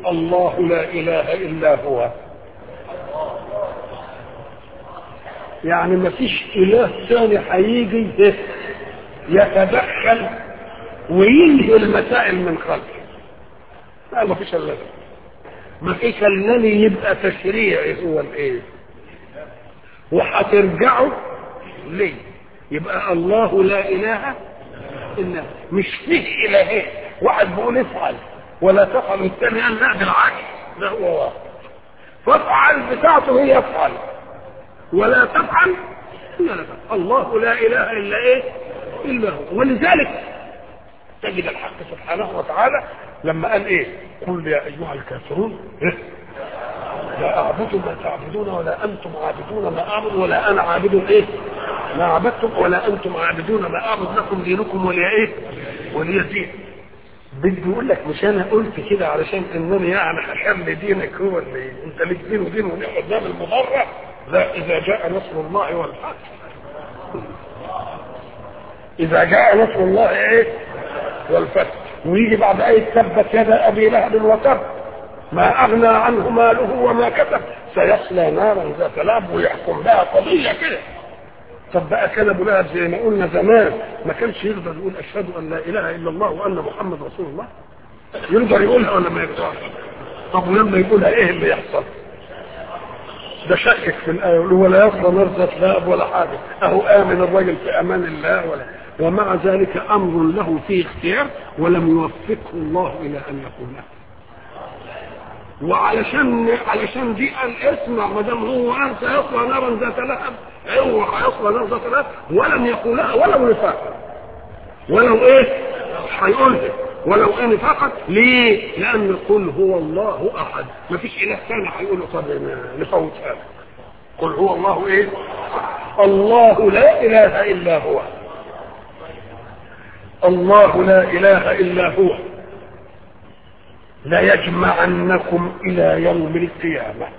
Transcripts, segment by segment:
الله لا اله الا هو يعني ما فيش اله ثاني هيجي يتدخل وينهي المسائل من خلفه لا ما فيش الا ده ما فيش الذي يبقى تشريعي هو الايه وهترجعوا ليه يبقى الله لا اله الا مش فيه الهين واحد بيقول افعل ولا تفعل والثاني قال لا بالعكس ده هو واحد فافعل بتاعته هي افعل ولا تفعل لا لا تفعل. الله لا اله الا ايه الا هو ولذلك تجد الحق سبحانه وتعالى لما قال ايه قل يا ايها الكافرون إيه؟ لا اعبد ما تعبدون ولا انتم عابدون ما اعبد ولا انا عابد ايه ما عبدتم ولا انتم عابدون ما اعبد لكم دينكم ولي ايه ولي دين بدي يقول لك مش انا قلت كده علشان انني يعني هخلي دينك هو اللي انت ليك دين ودين ونحن قدام المضره لا اذا جاء نصر الله والفتح اذا جاء نصر الله ايه والفتح ويجي بعد ايه تبت يد ابي لهب وتب ما اغنى عنه ماله وما كسب سيصلى نارا ذات لهب ويحكم بها قضيه كده طب بقى كان ابو لهب زي ما قلنا زمان ما كانش يقدر يقول اشهد ان لا اله الا الله وان محمد رسول الله يقدر يقولها ولا ما يقدرش طب ولما يقولها ايه اللي يحصل ده شكك في الايه يقول ولا يرضى نرزة لاب ولا حاجه اهو امن الرجل في امان الله ولا ومع ذلك امر له فيه اختيار ولم يوفقه الله الى ان يقوله وعلشان علشان دي الاسم ما دام هو قال سيصلى نارا ذات لهب هو هيصلى نارا ذات لهب ولم يقولها ولو نفاقا ولو ايه هيقولها ولو ايه نفاقا ليه؟ لان قل هو الله احد ما فيش اله ثاني هيقول له طب نفوت هذا قل هو الله ايه؟ الله لا اله الا هو الله لا اله الا هو ليجمعنكم الى يوم القيامه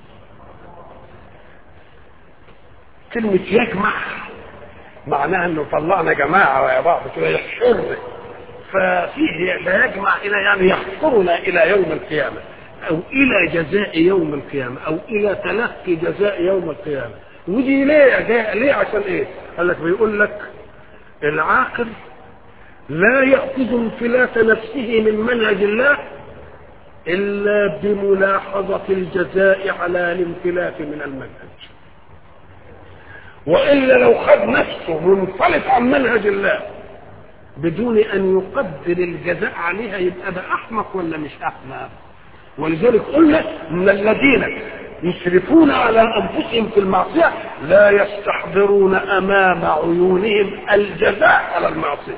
كلمه يجمع معناها انه طلعنا جماعه ويا بعض كده يحشرنا ففيه لا يجمع الى يعني يحشرنا الى يوم القيامه او الى جزاء يوم القيامه او الى تلقي جزاء يوم القيامه ودي ليه جاء ليه عشان ايه قال لك بيقول لك العاقل لا ياخذ انفلات نفسه من منهج الله الا بملاحظه الجزاء على الانفلات من المنهج والا لو خد نفسه منفلت عن منهج الله بدون ان يقدر الجزاء عليها يبقى ده احمق ولا مش احمق ولذلك قلنا ان الذين يسرفون على انفسهم في المعصيه لا يستحضرون امام عيونهم الجزاء على المعصيه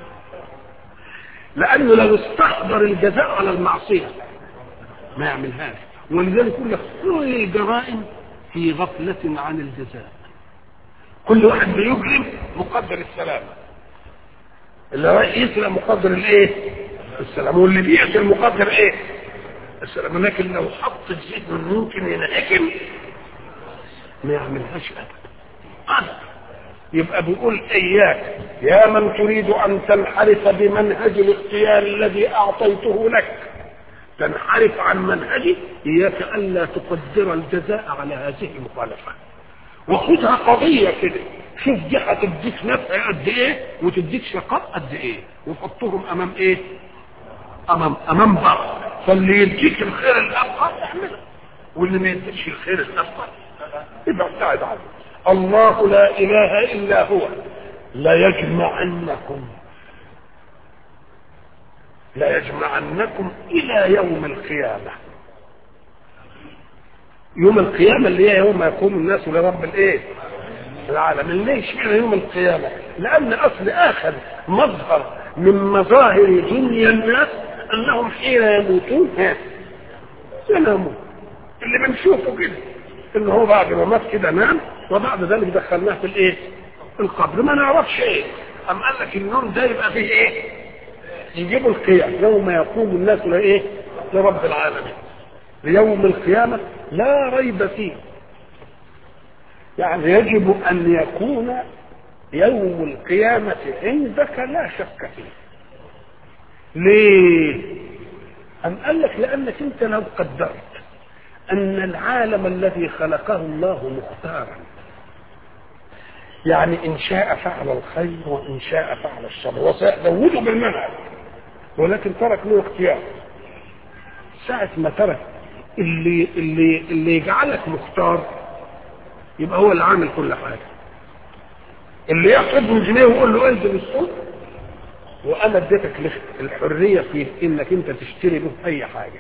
لانه لو استحضر الجزاء على المعصيه ما يعملهاش ولذلك يقول لك كل الجرائم في غفله عن الجزاء كل واحد بيجرم مقدر السلامه اللي رايح يسرق مقدر الايه السلام واللي بيقتل مقدر ايه السلام لكن لو حط الزيت من ممكن ينهكم ما يعملهاش ابدا ابدا يبقى بيقول اياك يا من تريد ان تنحرف بمنهج الاختيار الذي اعطيته لك تنحرف عن منهجي اياك الا تقدر الجزاء على هذه المخالفه وخذها قضيه كده شوف دي هتديك نفع قد ايه وتديك شقاء قد ايه وحطهم امام ايه امام امام بعض فاللي يديك الخير الابقى اعمله واللي ما يديكش الخير الابقى يبقى ابتعد عنه الله لا اله الا هو لا يجمعنكم لا يجمعنكم الى يوم القيامه يوم القيامه اللي هي يوم يقوم الناس لرب الايه العالم ليش معنى يوم القيامة لأن أصل آخر مظهر من مظاهر دنيا الناس أنهم حين يموتون ينامون اللي بنشوفه كده إن هو بعد ما مات كده نام وبعد ذلك دخلناه في الإيه؟ القبر ما نعرفش إيه أم قال لك النوم ده يبقى فيه إيه؟ يجيبوا القيام يوم يقوم الناس لإيه؟ لرب العالمين ليوم القيامة لا ريب فيه يعني يجب أن يكون يوم القيامة عندك لا شك فيه ليه أم قال لك لأنك أنت لو قدرت أن العالم الذي خلقه الله مختارا يعني إن شاء فعل الخير وإن شاء فعل الشر وسيزوده بالمنهج ولكن ترك له اختيار ساعة ما ترك اللي اللي اللي يجعلك مختار يبقى هو اللي عامل كل حاجة اللي ياخد من جنيه ويقول له انزل السوق وانا اديتك الحرية في انك انت تشتري به اي حاجة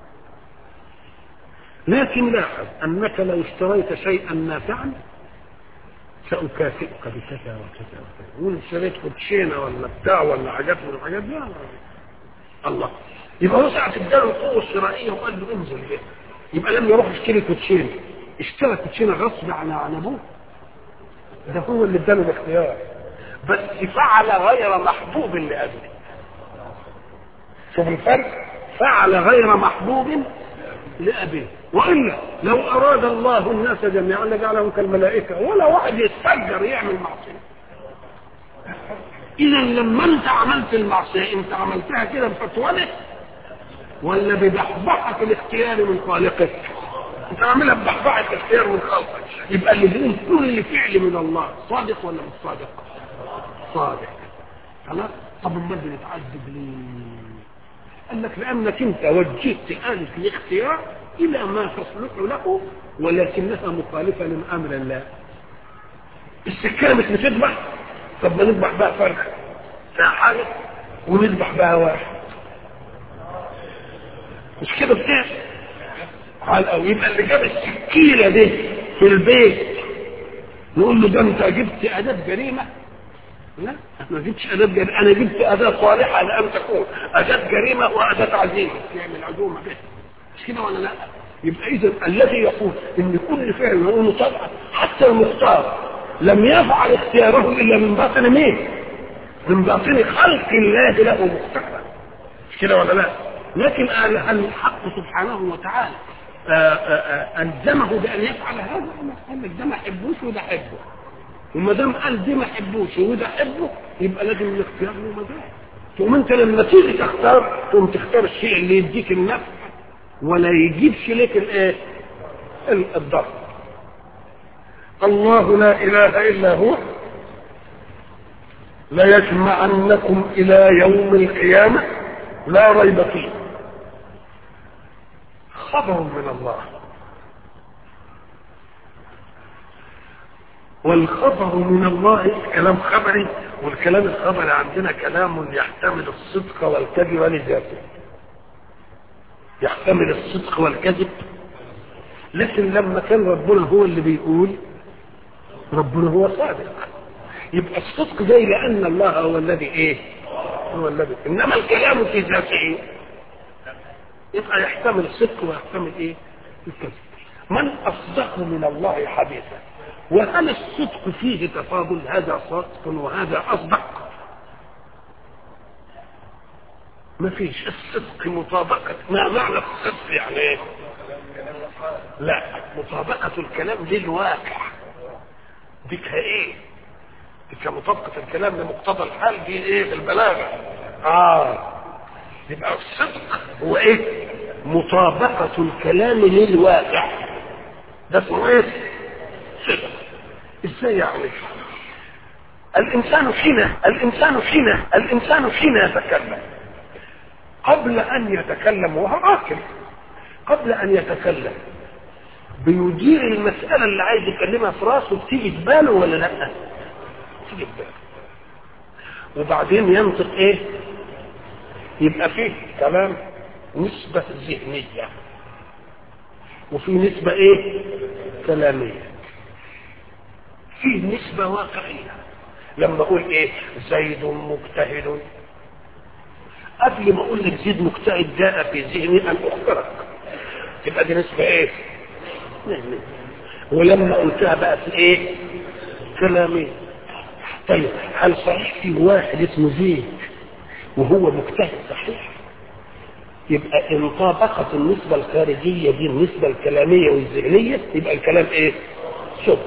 لكن لاحظ انك لو اشتريت شيئا نافعا سأكافئك بكذا وكذا وكذا وان اشتريت كوتشينه ولا بتاع ولا حاجات من الحاجات دي الله يبقى هو ساعة اداله القوة الشرائية وقال له انزل بيه يبقى لما يروح يشتري كوتشينه اشترى كوتشينه غصب عن عن ابوه ده هو اللي اداله الاختيار بس فعل غير محبوب لأبيه شوف الفرق فعل غير محبوب لأبيه وإلا لو أراد الله الناس جميعا لجعلهم كالملائكة ولا واحد يستجر يعمل معصية إذا لما أنت عملت المعصية أنت عملتها كده بفتوانك ولا ببحبحة الاختيار من خالقك أنت عاملها ببحبحة الاختيار من خالقك يبقى اللي بيقول كل فعل من الله صادق ولا مش صادق؟ صادق خلاص طب امال بنتعذب ليه؟ قال لك لانك انت وجهت آلة الاختيار الى ما تصلح له ولكنها مخالفه لامر الله السكينه مش بتذبح طب ما نذبح بقى فرخه فيها حاجه ونذبح بقى واحد مش كده بتاع قال او يبقى اللي جاب السكينه دي في البيت نقول له ده انت جبت اداه جريمه لا انا ما جبتش اداه جريمه انا جبت اداه صالحه لان تكون اداه جريمه واداه عزيمه يعمل عزومه به مش كده ولا لا يبقى اذا الذي يقول ان كل فعل يقول طبعا حتى المختار لم يفعل اختياره الا من باطن مين من باطن خلق الله له مختارا مش كده ولا لا لكن الحق سبحانه وتعالى الزمه بان يفعل هذا قال لك ده ما احبوش وده احبه وما دام قال دي ما احبوش وده احبه يبقى لازم الاختيار له مجال تقوم انت لما تيجي تختار تقوم تختار الشيء اللي يديك النفع ولا يجيبش لك الايه الضر الله لا اله الا هو ليجمعنكم الى يوم القيامه لا ريب فيه خبر من الله والخبر من الله كلام خبري والكلام الخبري عندنا كلام يحتمل الصدق والكذب لذاته يحتمل الصدق والكذب لكن لما كان ربنا هو اللي بيقول ربنا هو صادق يبقى الصدق جاي لان الله هو الذي ايه هو الذي انما الكلام في ذاته يبقى يحتمل الصدق ويحتمل ايه الكذب من اصدق من الله حديثا وهل الصدق فيه تفاضل هذا صدق وهذا اصدق ما فيش الصدق مطابقة ما معنى الصدق يعني ايه لا مطابقة الكلام للواقع دي ايه دي كمطابقة الكلام لمقتضى الحال دي ايه في البلاغة اه يبقى الصدق هو ايه مطابقة الكلام للواقع ده اسمه ايه صدق ازاي يعني الانسان حين الانسان حين الانسان حين يتكلم قبل ان يتكلم وهو عاقل قبل ان يتكلم بيدير المسألة اللي عايز يكلمها في راسه بتيجي في باله ولا لا تيجي في باله وبعدين ينطق ايه يبقى فيه كلام نسبة ذهنية وفي نسبة ايه كلامية فيه نسبة واقعية لما اقول ايه زيد مجتهد قبل ما اقول لك زيد مجتهد جاء في ذهني ان اخبرك تبقى دي نسبة ايه ذهنية ولما قلتها بقى في ايه كلامية طيب هل صحيح في واحد اسمه زيد وهو مجتهد صحيح يبقى ان طابقت النسبة الخارجية دي النسبة الكلامية والذهنية يبقى الكلام ايه شبه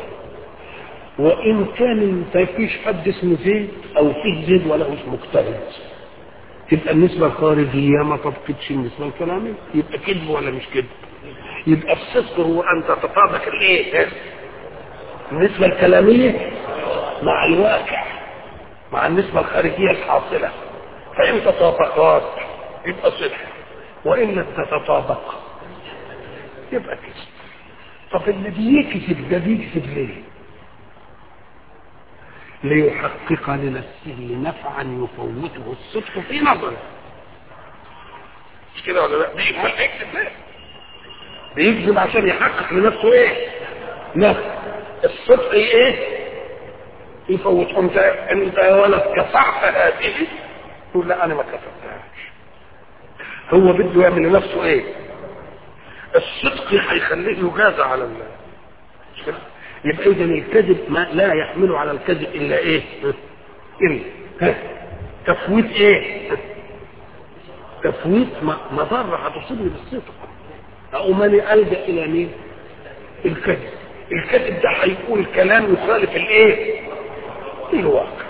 وان كان ما فيش حد اسمه زيد او فيه زيد ولا مش مجتهد تبقى النسبة الخارجية ما تفقدش النسبة الكلامية يبقى كذب ولا مش كذب يبقى الصدق هو أن تتطابق الإيه النسبة الكلامية مع الواقع مع النسبة الخارجية الحاصلة فإن تطابقات يبقى صدق وإن لم تتطابق يبقى كذب طب اللي بيكذب ده بيكذب ليه؟ ليحقق لنفسه نفعا يفوته الصدق في نظره مش كده ولا لا بيكذب بيكذب ليه بيكذب عشان يحقق لنفسه ايه نفع الصدق ايه يفوت انت انت يا ولد كسرت هذه تقول لا انا ما كسرتهاش هو بده يعمل لنفسه ايه الصدق هيخليه يجازى على الله مش كده يبقى اذا الكذب ما لا يحمل على الكذب الا ايه الا تفويت ايه تفويت مضره هتصيبني بالصدق او ماني الجا الى مين الكذب الكذب ده هيقول كلام يخالف الايه الواقع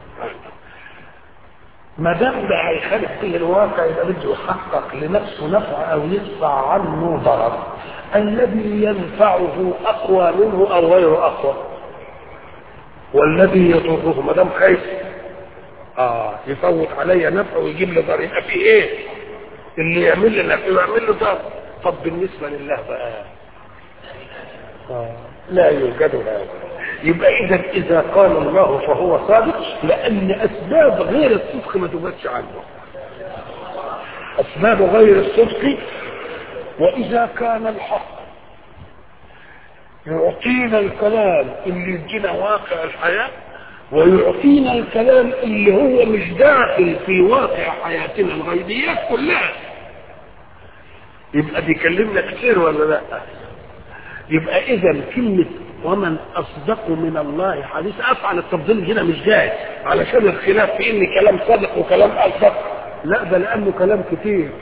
ما دام ده هيخالف فيه الواقع يبقى بده يحقق لنفسه نفع او يدفع عنه ضرر الذي ينفعه اقوى منه او غير اقوى والذي يضره ما دام خايف اه يفوت علي نفع ويجيب لي ضرر يبقى في ايه اللي يعمل لي نفع ويعمل لي ضرر طب بالنسبه لله بقى آه. لا يوجد هذا يبقى اذا اذا قال الله فهو صادق لان اسباب غير الصدق ما توجدش عنه اسباب غير الصدق واذا كان الحق يعطينا الكلام اللي يدينا واقع الحياه ويعطينا الكلام اللي هو مش داخل في واقع حياتنا الغيبيات كلها يبقى بيكلمنا كتير ولا لا يبقى اذا كلمه ومن اصدق من الله حديث افعل التفضيل هنا مش جاي علشان الخلاف في ان كلام صادق وكلام اصدق لا ده لانه كلام كتير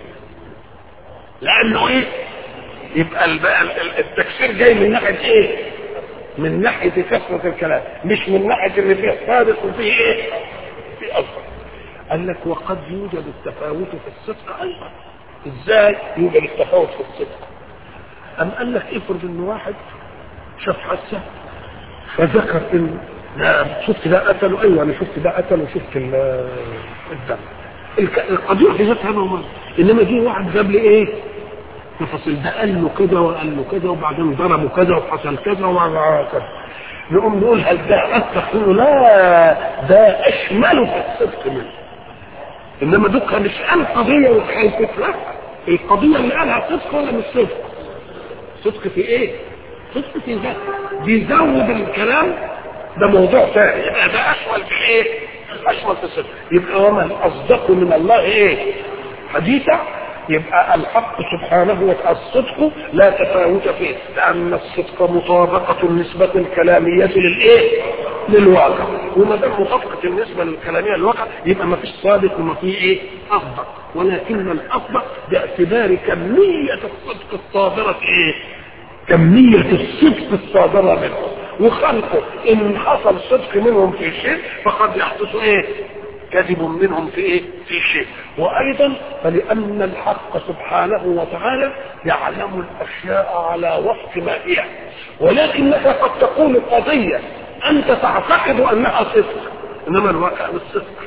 لانه ايه يبقى التكسير جاي من ناحيه ايه من ناحيه كثره الكلام مش من ناحيه ان فيه صادق وفيه ايه في اصدق قال لك وقد يوجد التفاوت في الصدق ايضا ازاي يوجد التفاوت في الصدق أم قال لك افرض ان واحد شاف حادثة فذكر ان لا شفت ده قتله ايوه انا شفت ده قتله وشفت الدم القضية في ذاتها موضوع انما جه واحد جاب لي ايه تفاصيل ده قال له كده وقال له كده وبعدين ضربه كذا وحصل كذا وعمل كذا نقوم نقول هل ده اصدق له لا ده اشمله في الصدق منه انما دوكا مش قال قضيه وخايف لا القضيه اللي قالها صدق ولا مش صدق صدق في ايه صدق في ذات بيزود الكلام ده موضوع ثاني يبقى ده اشمل في ايه اشمل في الصدق يبقى ومن اصدق من الله ايه حديثا يبقى الحق سبحانه وتعالى الصدق لا تفاوت فيه لان الصدق مطابقه النسبه الكلاميه للايه للواقع وما دام مطابقه النسبه الكلاميه للواقع يبقى ما فيش صادق وما فيه ايه اصدق ولكن الاصدق باعتبار كميه الصدق الصادره ايه كميه الصدق الصادره منه وخلقه ان حصل صدق منهم في شيء فقد يحدث ايه كذب منهم في ايه في شيء وايضا فلان الحق سبحانه وتعالى يعلم الاشياء على وفق ما هي ولكنك قد تقول قضيه انت تعتقد انها صدق انما الواقع مش صدق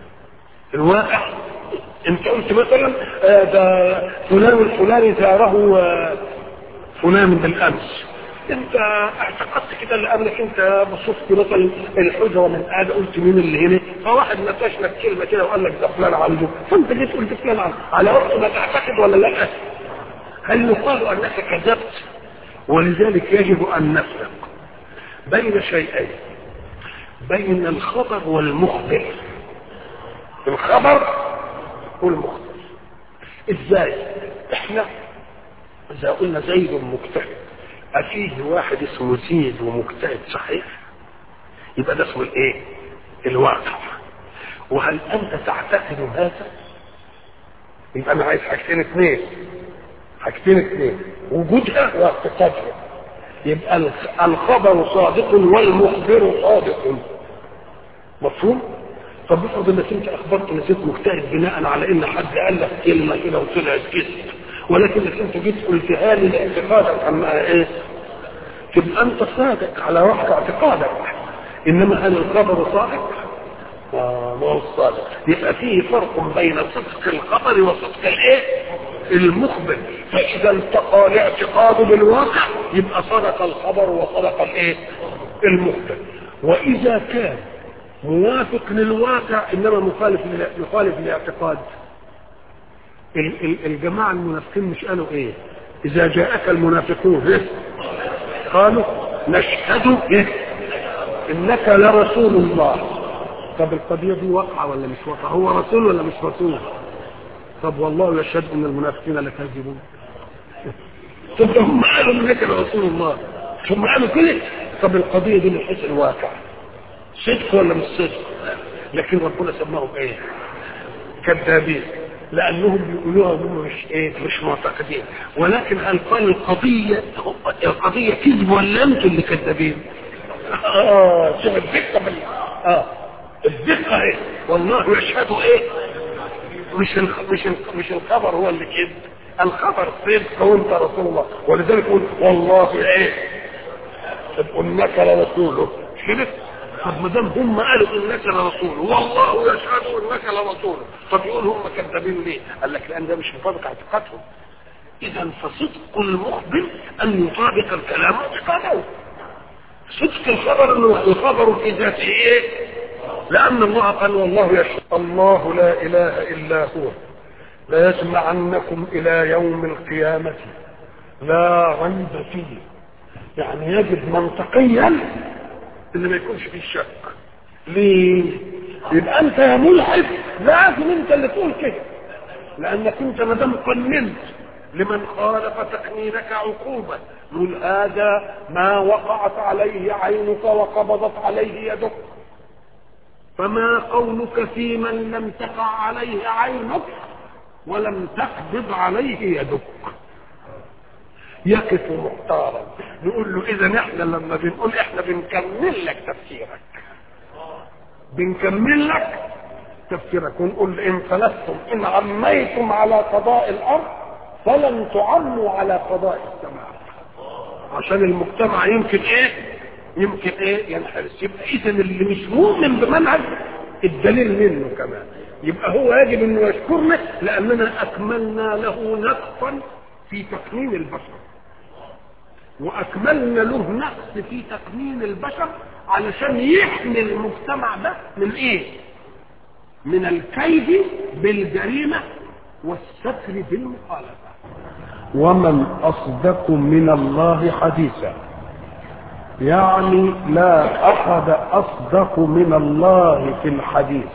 الواقع انت قلت مثلا آه ده فلان الفلاني زاره آه فلان بالامس انت اعتقدت كده لانك انت شفت مثلا الحجره من قاعده قلت مين اللي هنا فواحد نتاش لك كلمه كده وقال لك ده فلان عنده فانت جيت قلت فلان عنده على وقت ما تعتقد ولا لا هل يقال انك كذبت ولذلك يجب ان نفرق بين شيئين بين الخبر والمخبر الخبر والمخبر ازاي احنا اذا قلنا زيد مجتهد أفيه واحد اسمه زيد ومجتهد صحيح يبقى ده اسمه الايه الواقع وهل انت تعتقد هذا يبقى انا عايز حاجتين اثنين حاجتين اثنين وجودها واعتقادها يبقى الخبر صادق والمخبر صادق مفهوم طب افرض انك انت اخبرت نسيت مجتهد بناء على ان حد قال لك كلمه كده وطلعت كده ولكنك انت جيت قلتها لي لاعتقادك اما ايه تبقى انت صادق على وقت اعتقادك انما هل الخبر صادق؟ آه ما هو الصادق يبقى فيه فرق بين صدق الخبر وصدق الايه؟ المخبر فاذا التقى الاعتقاد بالواقع يبقى صدق الخبر وصدق الايه؟ المخبر واذا كان موافق للواقع انما مخالف مخالف للاعتقاد الجماعه المنافقين مش قالوا ايه اذا جاءك المنافقون إيه؟ قالوا نشهد إيه؟ انك لرسول الله طب القضيه دي واقعه ولا مش واقعه هو رسول ولا مش رسول طب والله يشهد ان المنافقين لكاذبون طب هم قالوا انك لرسول الله هم قالوا كده طب القضيه دي من حيث الواقع صدق ولا مش صدق لكن ربنا سماهم ايه كذابين لانهم بيقولوها هم مش ايه مش معتقدين ولكن هل قال القضيه القضيه كذب ولا انتم اللي كذابين اه شوف الدقه بال... اه الدقه ايه والله يشهدوا ايه مش ال... مش ال... مش الخبر هو اللي كذب الخبر صدق وانت رسول الله ولذلك يقول والله ايه انك لرسوله كده طب ما دام هم قالوا انك لرسول والله يشهد انك لرسول طب يقول هم كذابين ليه؟ قال لك لان ده مش مطابق اعتقادهم اذا فصدق المخبر ان يطابق الكلام اعتقاده صدق الخبر انه الخبر في ذاته ايه؟ لان الله قال والله يشهد الله لا اله الا هو لا يجمعنكم الى يوم القيامه لا ريب فيه يعني يجب منطقيا ان ما يكونش فيه شك ليه يبقى انت يا ملحد لازم انت اللي تقول كده لانك انت ما دام قننت لمن خالف تقنينك عقوبة نقول هذا ما وقعت عليه عينك وقبضت عليه يدك فما قولك في من لم تقع عليه عينك ولم تقبض عليه يدك يقف محتارا نقول له اذا احنا لما بنقول احنا بنكمل لك تفسيرك بنكمل لك تفسيرك ونقول ان فلستم ان عميتم على قضاء الارض فلن تعموا على قضاء السماء عشان المجتمع يمكن ايه يمكن ايه ينحرس يبقى اذا اللي مش مؤمن بمنهج الدليل منه كمان يبقى هو يجب انه يشكرنا لاننا اكملنا له نقصا في تقنين البشر واكملنا له نقص في تقنين البشر علشان يحمي المجتمع ده من ايه من الكيد بالجريمة والستر بالمخالفة ومن أصدق من الله حديثا يعني لا أحد أصدق من الله في الحديث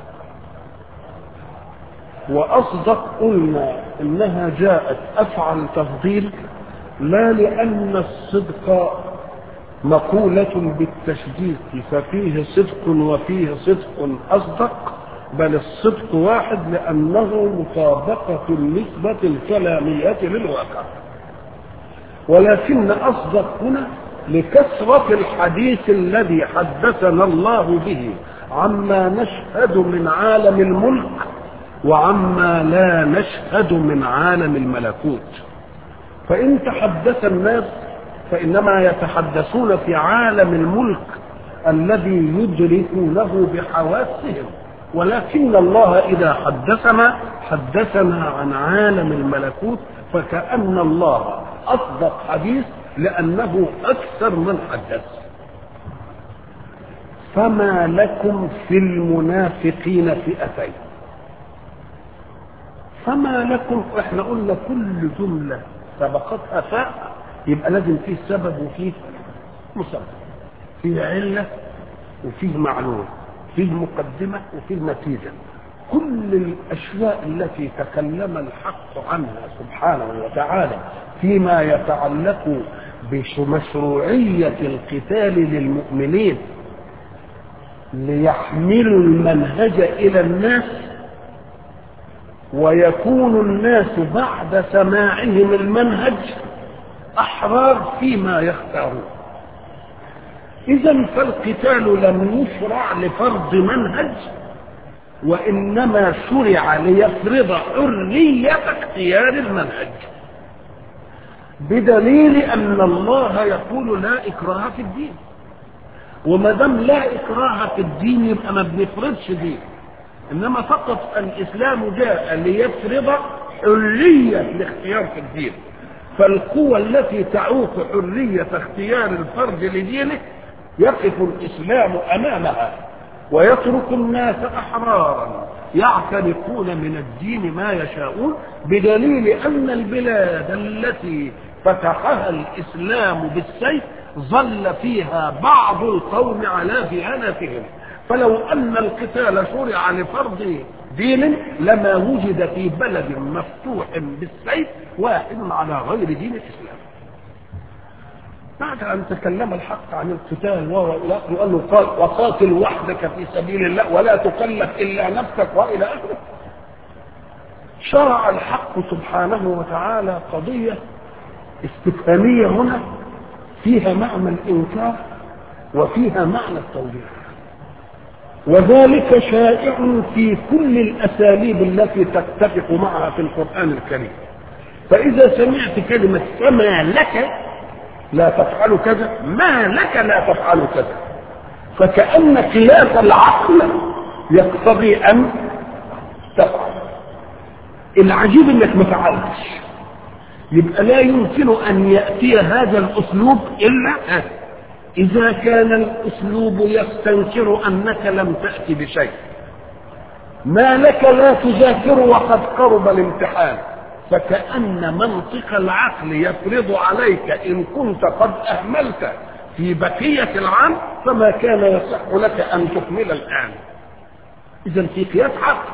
وأصدق قلنا إنها جاءت أفعل تفضيل لا لأن الصدق مقولة بالتشديد ففيه صدق وفيه صدق أصدق بل الصدق واحد لأنه مطابقة النسبة الكلامية للواقع ولكن أصدق هنا لكثرة الحديث الذي حدثنا الله به عما نشهد من عالم الملك وعما لا نشهد من عالم الملكوت فإن تحدث الناس فإنما يتحدثون في عالم الملك الذي يدركونه بحواسهم ولكن الله إذا حدثنا حدثنا عن عالم الملكوت فكأن الله أصدق حديث لأنه أكثر من حدث فما لكم في المنافقين فئتين فما لكم احنا قلنا كل جملة سبقتها فاء يبقى لازم فيه سبب وفيه مسبب فيه علة وفيه معلوم فيه مقدمة وفيه نتيجة كل الأشياء التي تكلم الحق عنها سبحانه وتعالى فيما يتعلق بمشروعية القتال للمؤمنين ليحملوا المنهج إلى الناس ويكون الناس بعد سماعهم المنهج أحرار فيما يختارون إذا فالقتال لم يشرع لفرض منهج وإنما شرع ليفرض حرية اختيار المنهج بدليل أن الله يقول لا إكراه في الدين وما دام لا إكراه في الدين يبقى ما بنفرضش دين إنما فقط الإسلام جاء ليفرض حرية الاختيار في الدين فالقوى التي تعوق حرية اختيار الفرد لدينه يقف الإسلام أمامها ويترك الناس أحرارا يعتنقون من الدين ما يشاءون بدليل أن البلاد التي فتحها الإسلام بالسيف ظل فيها بعض القوم على ديانتهم فلو أن القتال شرع لفرض دين لما وجد في بلد مفتوح بالسيف واحد على غير دين الإسلام بعد أن تكلم الحق عن القتال وقال له قال وقاتل وحدك في سبيل الله ولا تكلف إلا نفسك وإلى آخره شرع الحق سبحانه وتعالى قضية استفهامية هنا فيها معنى الإنكار وفيها معنى التوضيح وذلك شائع في كل الأساليب التي تتفق معها في القرآن الكريم فإذا سمعت كلمة فما لك لا تفعل كذا ما لك لا تفعل كذا فكأن قياس العقل يقتضي أن تفعل العجيب انك ما فعلتش يبقى لا يمكن ان ياتي هذا الاسلوب الا اذا كان الاسلوب يستنكر انك لم تاتي بشيء ما لك لا تذاكر وقد قرب الامتحان فكأن منطق العقل يفرض عليك إن كنت قد أهملت في بقية العام فما كان يصح لك أن تكمل الآن إذا في قياس عقل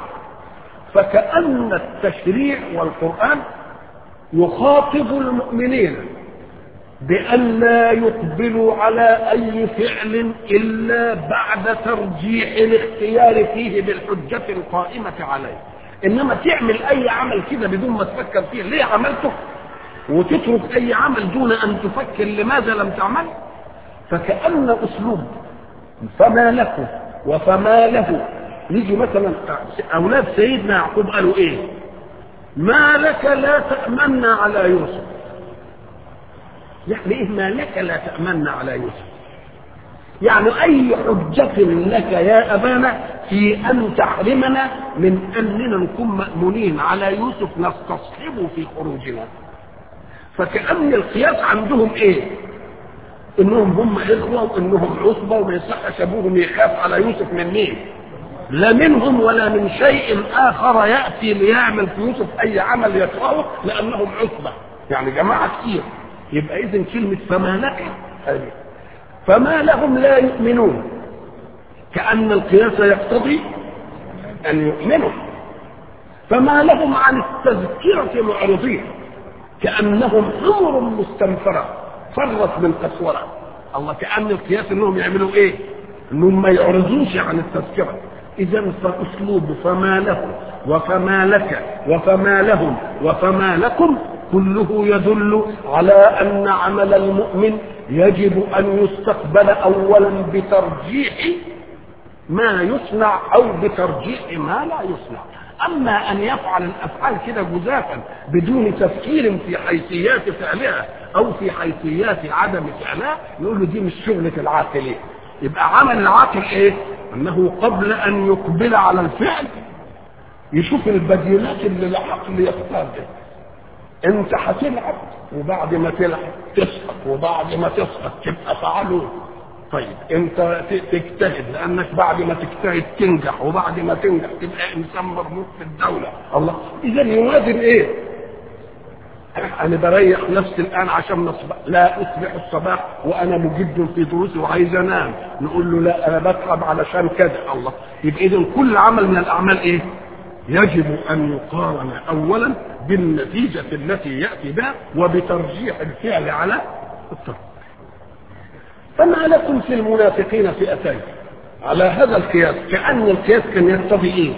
فكأن التشريع والقرآن يخاطب المؤمنين بأن لا يقبلوا على أي فعل إلا بعد ترجيح الاختيار فيه بالحجة القائمة عليه إنما تعمل أي عمل كده بدون ما تفكر فيه ليه عملته وتترك أي عمل دون أن تفكر لماذا لم تعمل فكأن أسلوب فما لكم وفما له نيجي مثلا أولاد سيدنا يعقوب قالوا إيه ما لك لا تأمنا على يوسف يعني ايه ما لك لا تأمنا على يوسف يعني اي حجة لك يا ابانا في ان تحرمنا من اننا نكون مأمونين على يوسف نستصحبه في خروجنا فكأن القياس عندهم ايه انهم هم اخوة وانهم عصبة وما يصحش ابوهم يخاف على يوسف من مين لا منهم ولا من شيء اخر ياتي ليعمل في يوسف اي عمل يكرهه لانهم عصبه يعني جماعه كتير يبقى اذا كلمه فما لك هذه فما لهم لا يؤمنون كان القياس يقتضي ان يؤمنوا فما لهم عن التذكره معرضين كانهم حمر مستنفره فرت من قسوره الله كان القياس انهم يعملوا ايه انهم ما يعرضوش عن التذكره اذا فاسلوب فما له وفما لك وفما لهم وفما لكم كله يدل على ان عمل المؤمن يجب ان يستقبل اولا بترجيح ما يصنع او بترجيح ما لا يصنع اما ان يفعل الافعال كده جزافا بدون تفكير في حيثيات فعلها او في حيثيات عدم فعلها يقول له دي مش شغله العاقلين يبقى عمل العاقل ايه انه قبل ان يقبل على الفعل يشوف البديلات اللي العقل يختار بها انت هتلعب وبعد ما تلعب تسقط وبعد ما تسقط تبقى فعلوه طيب انت تجتهد لانك بعد ما تجتهد تنجح وبعد ما تنجح تبقى انسان مربوط في الدوله الله اذا يوازن ايه انا بريح نفسي الان عشان نصبح لا اصبح الصباح وانا مجد في دروسي وعايز انام نقول له لا انا بتعب علشان كذا الله يبقى اذا كل عمل من الاعمال ايه يجب ان يقارن اولا بالنتيجه التي ياتي بها وبترجيح الفعل على الترك فما لكم في المنافقين فئتين على هذا القياس كأن القياس كان يقتضي ايه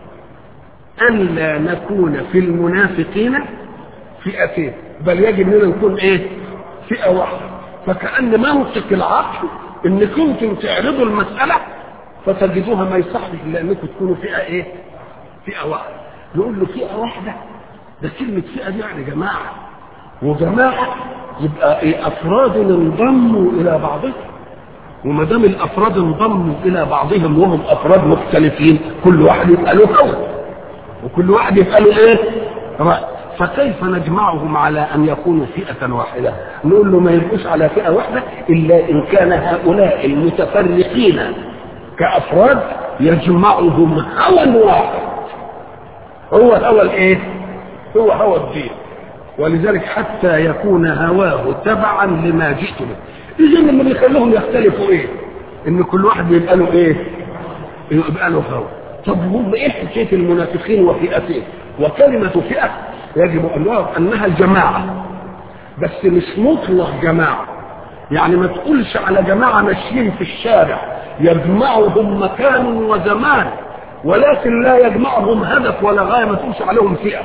أن لا نكون في المنافقين فئتين بل يجب اننا نكون ايه فئة واحدة فكأن منطق العقل ان كنتم تعرضوا المسألة فتجدوها ما يصحش الا انكم تكونوا فئه ايه؟ فئه واحده نقول له فئه واحده ده كلمه فئه دي يعني جماعه وجماعه يبقى إيه افراد انضموا الى بعضهم وما دام الافراد انضموا الى بعضهم وهم افراد مختلفين كل واحد يبقى له هوى وكل واحد يبقى له ايه؟ رأي فكيف نجمعهم على ان يكونوا فئه واحده؟ نقول له ما يبقوش على فئه واحده الا ان كان هؤلاء المتفرقين كافراد يجمعهم هوى واحد هو هوى الايه؟ هو هوى الدين ولذلك حتى يكون هواه تبعا لما جئت به اذا اللي بيخليهم يختلفوا ايه؟ ان كل واحد يبقى له ايه؟ يبقى له هوى طب هم ايه حكايه المنافقين وفئتين؟ وكلمه فئه يجب ان نعرف انها الجماعه بس مش مطلق جماعه يعني ما تقولش على جماعه ماشيين في الشارع يجمعهم مكان وزمان ولكن لا يجمعهم هدف ولا غايه ما تقولش عليهم فئه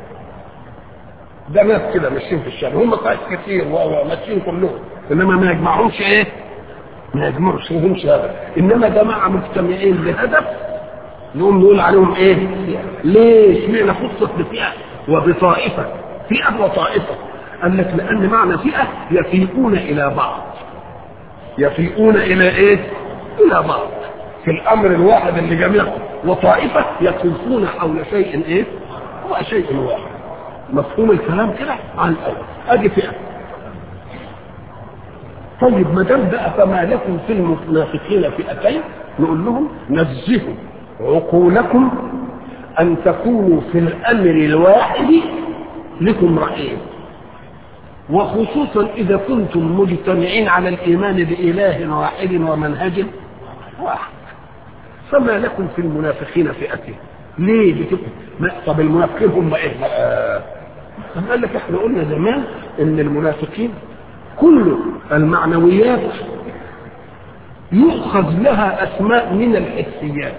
ده ناس كده ماشيين في الشارع هم صحيح كتير وماشيين كلهم انما ما يجمعهمش ايه؟ ما يجمعش لهمش هدف انما جماعه مجتمعين لهدف نقوم نقول عليهم ايه؟ ليه؟ اشمعنى خصت بفئه وبطائفه فئه وطائفه قال لك لان معنى فئه يفيئون الى بعض يفيئون الى ايه؟ الى بعض في الامر الواحد اللي جميعهم وطائفه يطوفون حول شيء ايه؟ هو شيء واحد مفهوم الكلام كده عن الاول ادي فئه طيب ما دام بقى فما لكم في المنافقين فئتين نقول لهم نزهوا عقولكم ان تكونوا في الامر الواحد لكم رايين وخصوصا اذا كنتم مجتمعين على الايمان باله واحد ومنهج واحد فما لكم في المنافقين فئتين ليه بتبقى طب المنافقين هم ايه بقى قال لك احنا قلنا زمان ان المنافقين كل المعنويات يؤخذ لها اسماء من الحسيات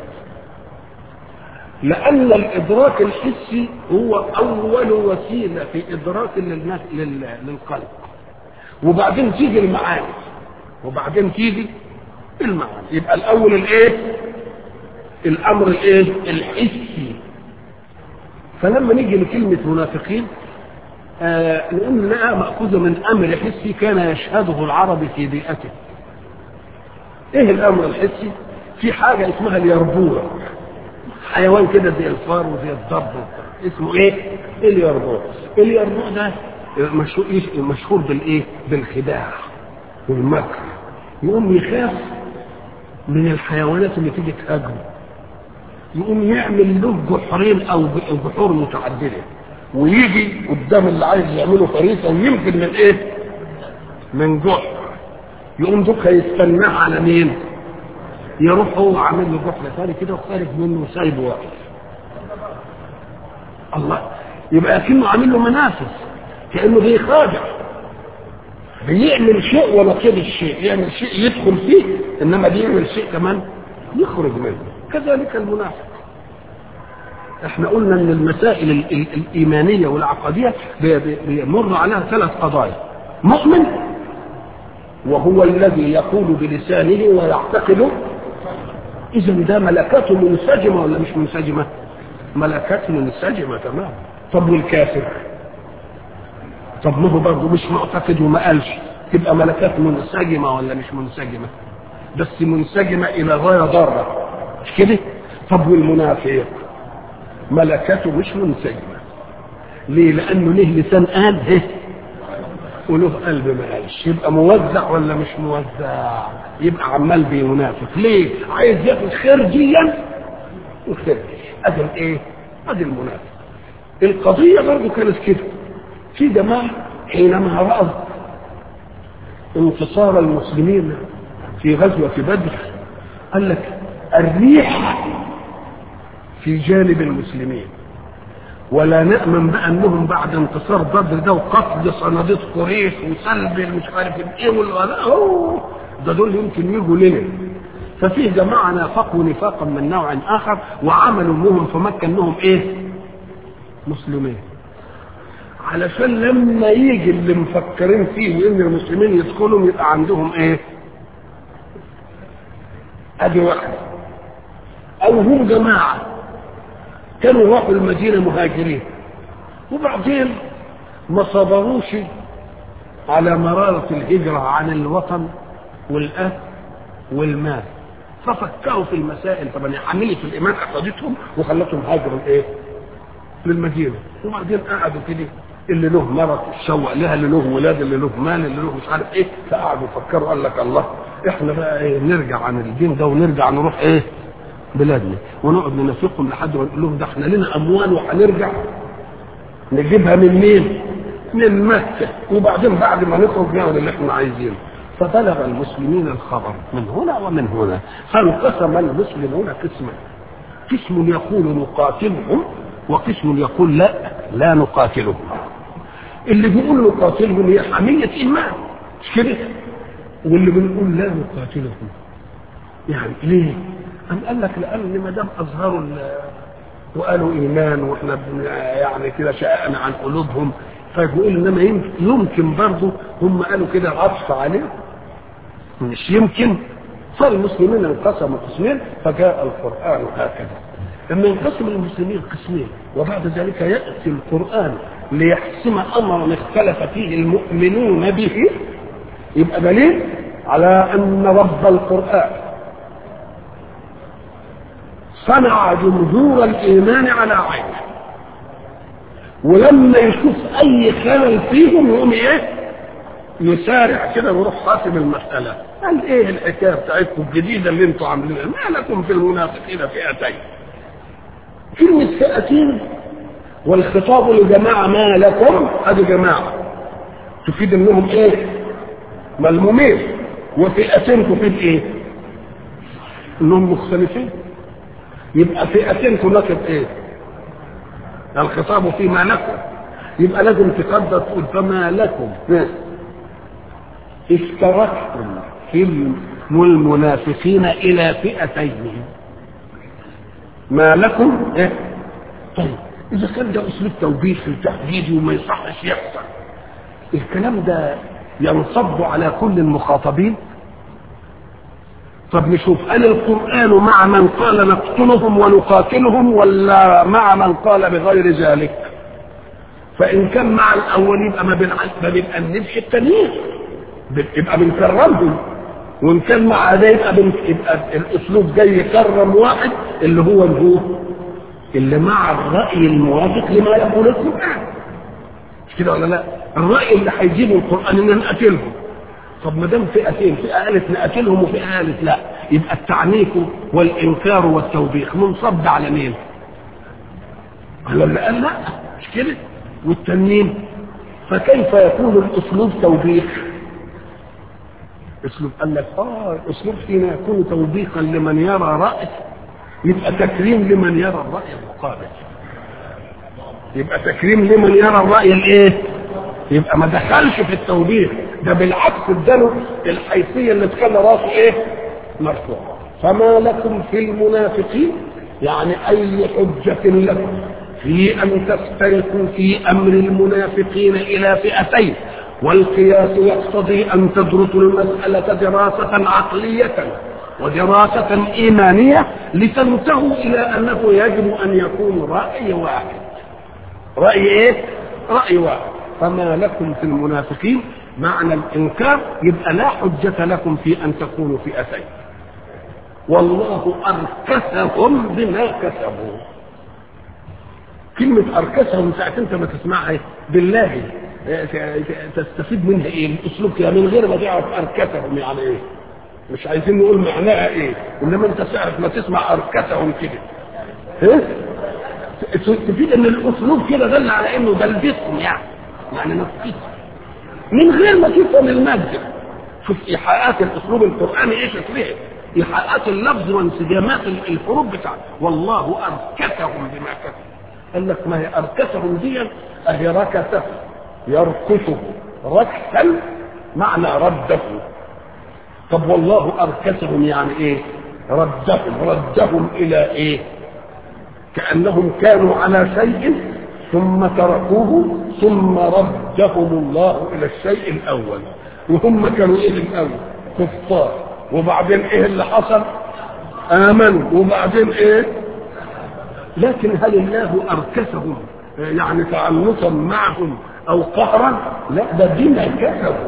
لان الادراك الحسي هو اول وسيله في ادراك للناس للقلب وبعدين تيجي المعاني وبعدين تيجي المعاني يبقى الاول الايه الامر الايه الحسي فلما نيجي لكلمه منافقين آه نقول انها ماخوذه من امر حسي كان يشهده العرب في بيئته ايه الامر الحسي في حاجه اسمها اليربوع حيوان كده زي الفار وزي الضب اسمه ايه اليربوع اليربوع ده مشهور مشهور بالايه بالخداع والمكر يقوم يخاف من الحيوانات اللي تيجي تهاجمه يقوم يعمل له جحرين او جحور متعدده ويجي قدام اللي عايز يعمله فريسه ويمكن من ايه؟ من جحر يقوم دوك هيستناه على مين؟ يروح هو عامل له جحر ثاني كده وخارج منه وسايبه واقف الله يبقى كأنه عامل له منافس كأنه بيخادع بيعمل شيء ونقيض الشيء يعمل شيء يدخل فيه انما بيعمل شيء كمان يخرج منه كذلك المنافق احنا قلنا ان المسائل ال ال الايمانيه والعقديه بيمر عليها ثلاث قضايا مؤمن وهو الذي يقول بلسانه ويعتقد اذا ده ملكاته منسجمه ولا مش منسجمه ملكاته منسجمه تمام طب والكافر طب ما هو برضه مش معتقد وما قالش تبقى ملكات منسجمه ولا مش منسجمه بس منسجمه الى غايه ضاره مش كده طب والمنافق ملكته مش منسجمه ليه لانه له لسان قال هه وله قلب ما قالش يبقى موزع ولا مش موزع يبقى عمال بينافق ليه عايز ياخد خارجيا وخارجي ادي الايه ادي المنافق القضيه برضه كانت كده في جماعه حينما راوا انتصار المسلمين في غزوه بدر قال لك الريح في جانب المسلمين ولا نأمن بأنهم بعد انتصار بدر ده وقتل صناديق قريش وسلب مش عارف ايه ولا اوه ده دول يمكن يجوا لنا ففي جماعة نافقوا نفاقا من نوع آخر وعملوا منهم في مكة انهم ايه؟ مسلمين علشان لما يجي اللي مفكرين فيه وان المسلمين يدخلوا يبقى عندهم ايه؟ ادي واحده او هم جماعه كانوا راحوا المدينه مهاجرين وبعدين ما صبروش على مرارة الهجرة عن الوطن والأهل والمال ففكروا في المسائل طبعا حمية الإيمان أخذتهم وخلتهم هاجروا إيه؟ للمدينة وبعدين قعدوا كده اللي له مرض تشوق لها اللي له ولاد اللي له مال اللي له مش عارف ايه فقعدوا فكروا قال لك الله احنا بقى ايه نرجع عن الدين ده ونرجع نروح ايه بلادنا ونقعد ننافقهم لحد ما نقول لهم ده احنا لنا اموال وهنرجع نجيبها من مين؟ من مكة وبعدين بعد ما نخرج نعمل اللي احنا عايزينه فبلغ المسلمين الخبر من هنا ومن هنا فانقسم المسلمون قسمين قسم يقول نقاتلهم وقسم يقول لا لا نقاتلهم اللي بيقول نقاتلهم هي حمية إيمان مش كده واللي بنقول لا نقاتلهم يعني ليه؟ أم قال لك لأن ما دام أظهروا وقالوا إيمان وإحنا يعني كده شققنا عن قلوبهم فيقول إنما يمكن برضه هم قالوا كده عطف عليه مش يمكن فالمسلمين انقسموا قسمين فجاء القرآن هكذا لما ينقسم المسلمين قسمين وبعد ذلك يأتي القرآن ليحسم أمرا اختلف فيه المؤمنون به يبقى دليل على أن رب القرآن صنع جمهور الإيمان على عينه ولما يشوف أي خلل فيهم يقوم إيه؟ يسارع كده ويروح خاتم المسألة قال إيه الحكاية بتاعتكم الجديدة اللي أنتم عاملينها؟ ما لكم في المنافقين فئتين كلمة فئتين والخطاب لجماعة ما لكم هذه جماعة تفيد انهم ايه ملمومين وفئتين تفيد ايه انهم مختلفين يبقى فئتين تناقض ايه الخطاب فيما لكم يبقى لازم تقدر تقول فما لكم اشتركتم في المنافقين الى فئتين ما لكم ايه طيب اذا كان ده اسلوب توبيخي وتهديدي وما يصحش يحصل الكلام ده ينصب على كل المخاطبين طب نشوف هل القرآن مع من قال نقتلهم ونقاتلهم ولا مع من قال بغير ذلك فإن كان مع الأول يبقى ما ما بنأنبش التانيين يبقى بنكرمهم وإن كان مع ده يبقى, بن... يبقى الأسلوب جاي يكرم واحد اللي هو الهو اللي مع الرأي الموافق لما يقول القرآن مش كده ولا لا؟ الرأي اللي هيجيبه القرآن إن نقتلهم طب ما دام فئتين فئه قالت نقتلهم وفئه قالت لا يبقى التعنيف والانكار والتوبيخ منصب على مين؟ على اللي قال لا مش كده؟ والتنين فكيف يكون الاسلوب توبيخ؟ اسلوب قال لك اه الاسلوب حين يكون توبيخا لمن يرى راي يبقى تكريم لمن يرى الراي المقابل يبقى تكريم لمن يرى الراي الايه؟ يبقى ما دخلش في التوبيخ ده بالعكس اداله الحيثيه اللي تخلى راسه ايه؟ مرفوع فما لكم في المنافقين يعني اي حجه لكم في ان تفترقوا في امر المنافقين الى فئتين والقياس يقتضي ان تدرسوا المساله دراسه عقليه ودراسه ايمانيه لتنتهوا الى انه يجب ان يكون راي واحد راي ايه؟ راي واحد فما لكم في المنافقين معنى الانكار يبقى لا حجة لكم في ان تكونوا فئتين والله اركسهم بما كسبوا كلمة اركسهم ساعة انت ما تسمعها بالله تستفيد منها ايه الاسلوب كده من غير ما تعرف اركسهم يعني ايه مش عايزين نقول معناها ايه انما انت ساعة ما تسمع اركسهم كده ايه تفيد ان الاسلوب كده دل على انه ده الجسم يعني يعني نفسي من غير ما تفهم المادة شوف إيحاءات الأسلوب القرآني إيش فيه إيحاءات اللفظ وانسجامات الحروف بتاعته والله أركسهم بما كسبوا قال لك ما هي أركسهم دي أهي ركسه يركسه ركسا معنى رده طب والله أركسهم يعني إيه ردهم ردهم إلى إيه كأنهم كانوا على شيء ثم تركوه ثم ردهم الله الى الشيء الاول وهم كانوا ايه الاول كفار وبعدين ايه اللي حصل امنوا وبعدين ايه لكن هل الله اركسهم يعني تعنتا معهم او قهرا لا ده بما كسبوا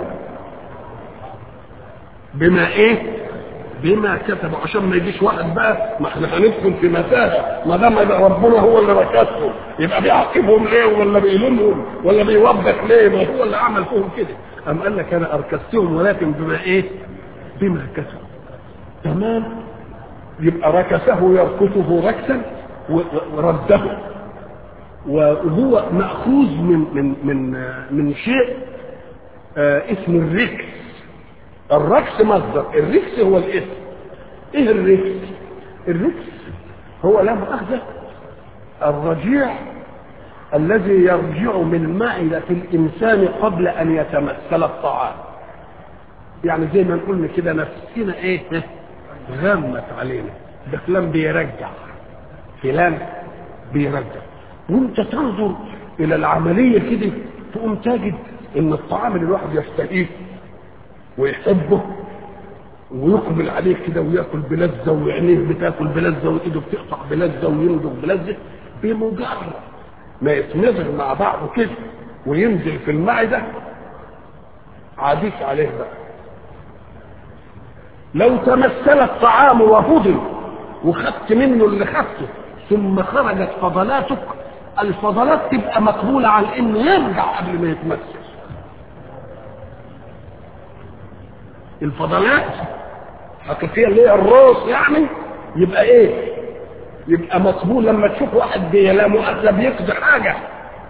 بما ايه بما كسبوا عشان ما يجيش واحد بقى ما احنا هندخل في متاهه ما دام يبقى ربنا هو اللي ركزهم يبقى بيعاقبهم ليه ولا بيلومهم ولا بيوبخ ليه ما هو اللي عمل فيهم كده أم قال لك انا اركستهم ولكن بما ايه بما كسبوا تمام يبقى ركسه يركسه ركسا ورده وهو مأخوذ من من من من شيء آه اسمه الركس الركس مصدر الركس هو الاسم ايه الركس الركس هو لا مؤاخذة الرجيع الذي يرجع من معدة الإنسان قبل أن يتمثل الطعام يعني زي ما نقول كده نفسنا ايه غمت علينا ده فلان بيرجع فلان بيرجع وانت تنظر الى العملية كده تقوم تجد ان الطعام اللي الواحد يشتهيه ويحبه ويقبل عليه كده وياكل بلذة وعينيه بتاكل بلذة وايده بتقطع بلذة ويمضغ بلذة بمجرد ما يتمزج مع بعضه كده وينزل في المعدة عاديك عليه بقى لو تمثل الطعام وفضل وخدت منه اللي خدته ثم خرجت فضلاتك الفضلات تبقى مقبولة على انه يرجع قبل ما يتمثل الفضلات حقيقية اللي هي الروس يعني يبقى ايه يبقى مقبول لما تشوف واحد بي لا مؤاخذة بيقضي حاجة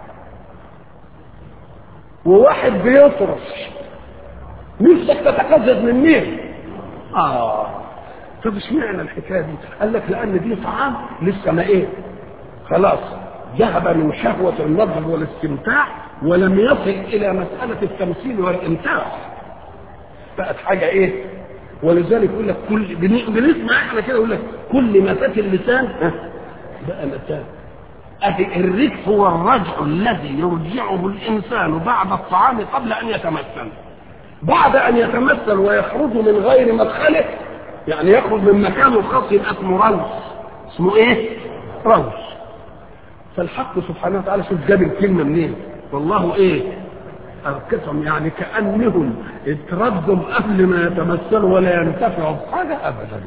وواحد بيطرش نفسك تتقزز من مين اه طب اشمعنى الحكايه دي قال لك لان دي طعام لسه ما ايه خلاص ذهب من شهوة النظر والاستمتاع ولم يصل إلى مسألة التمثيل والإمتاع بقت حاجة إيه ولذلك يقول لك كل بنسمع احنا كده يقول لك كل ما فات اللسان بقى لسان أهي الرجف هو الرجع الذي يرجعه الإنسان بعد الطعام قبل أن يتمثل بعد أن يتمثل ويخرج من غير مدخله يعني يخرج من مكانه الخاص يبقى اسمه روس اسمه ايه؟ روس فالحق سبحانه وتعالى شوف جاب الكلمه منين والله ايه أركتهم يعني كأنهم اتردوا قبل ما يتمثلوا ولا ينتفعوا بحاجة أبدا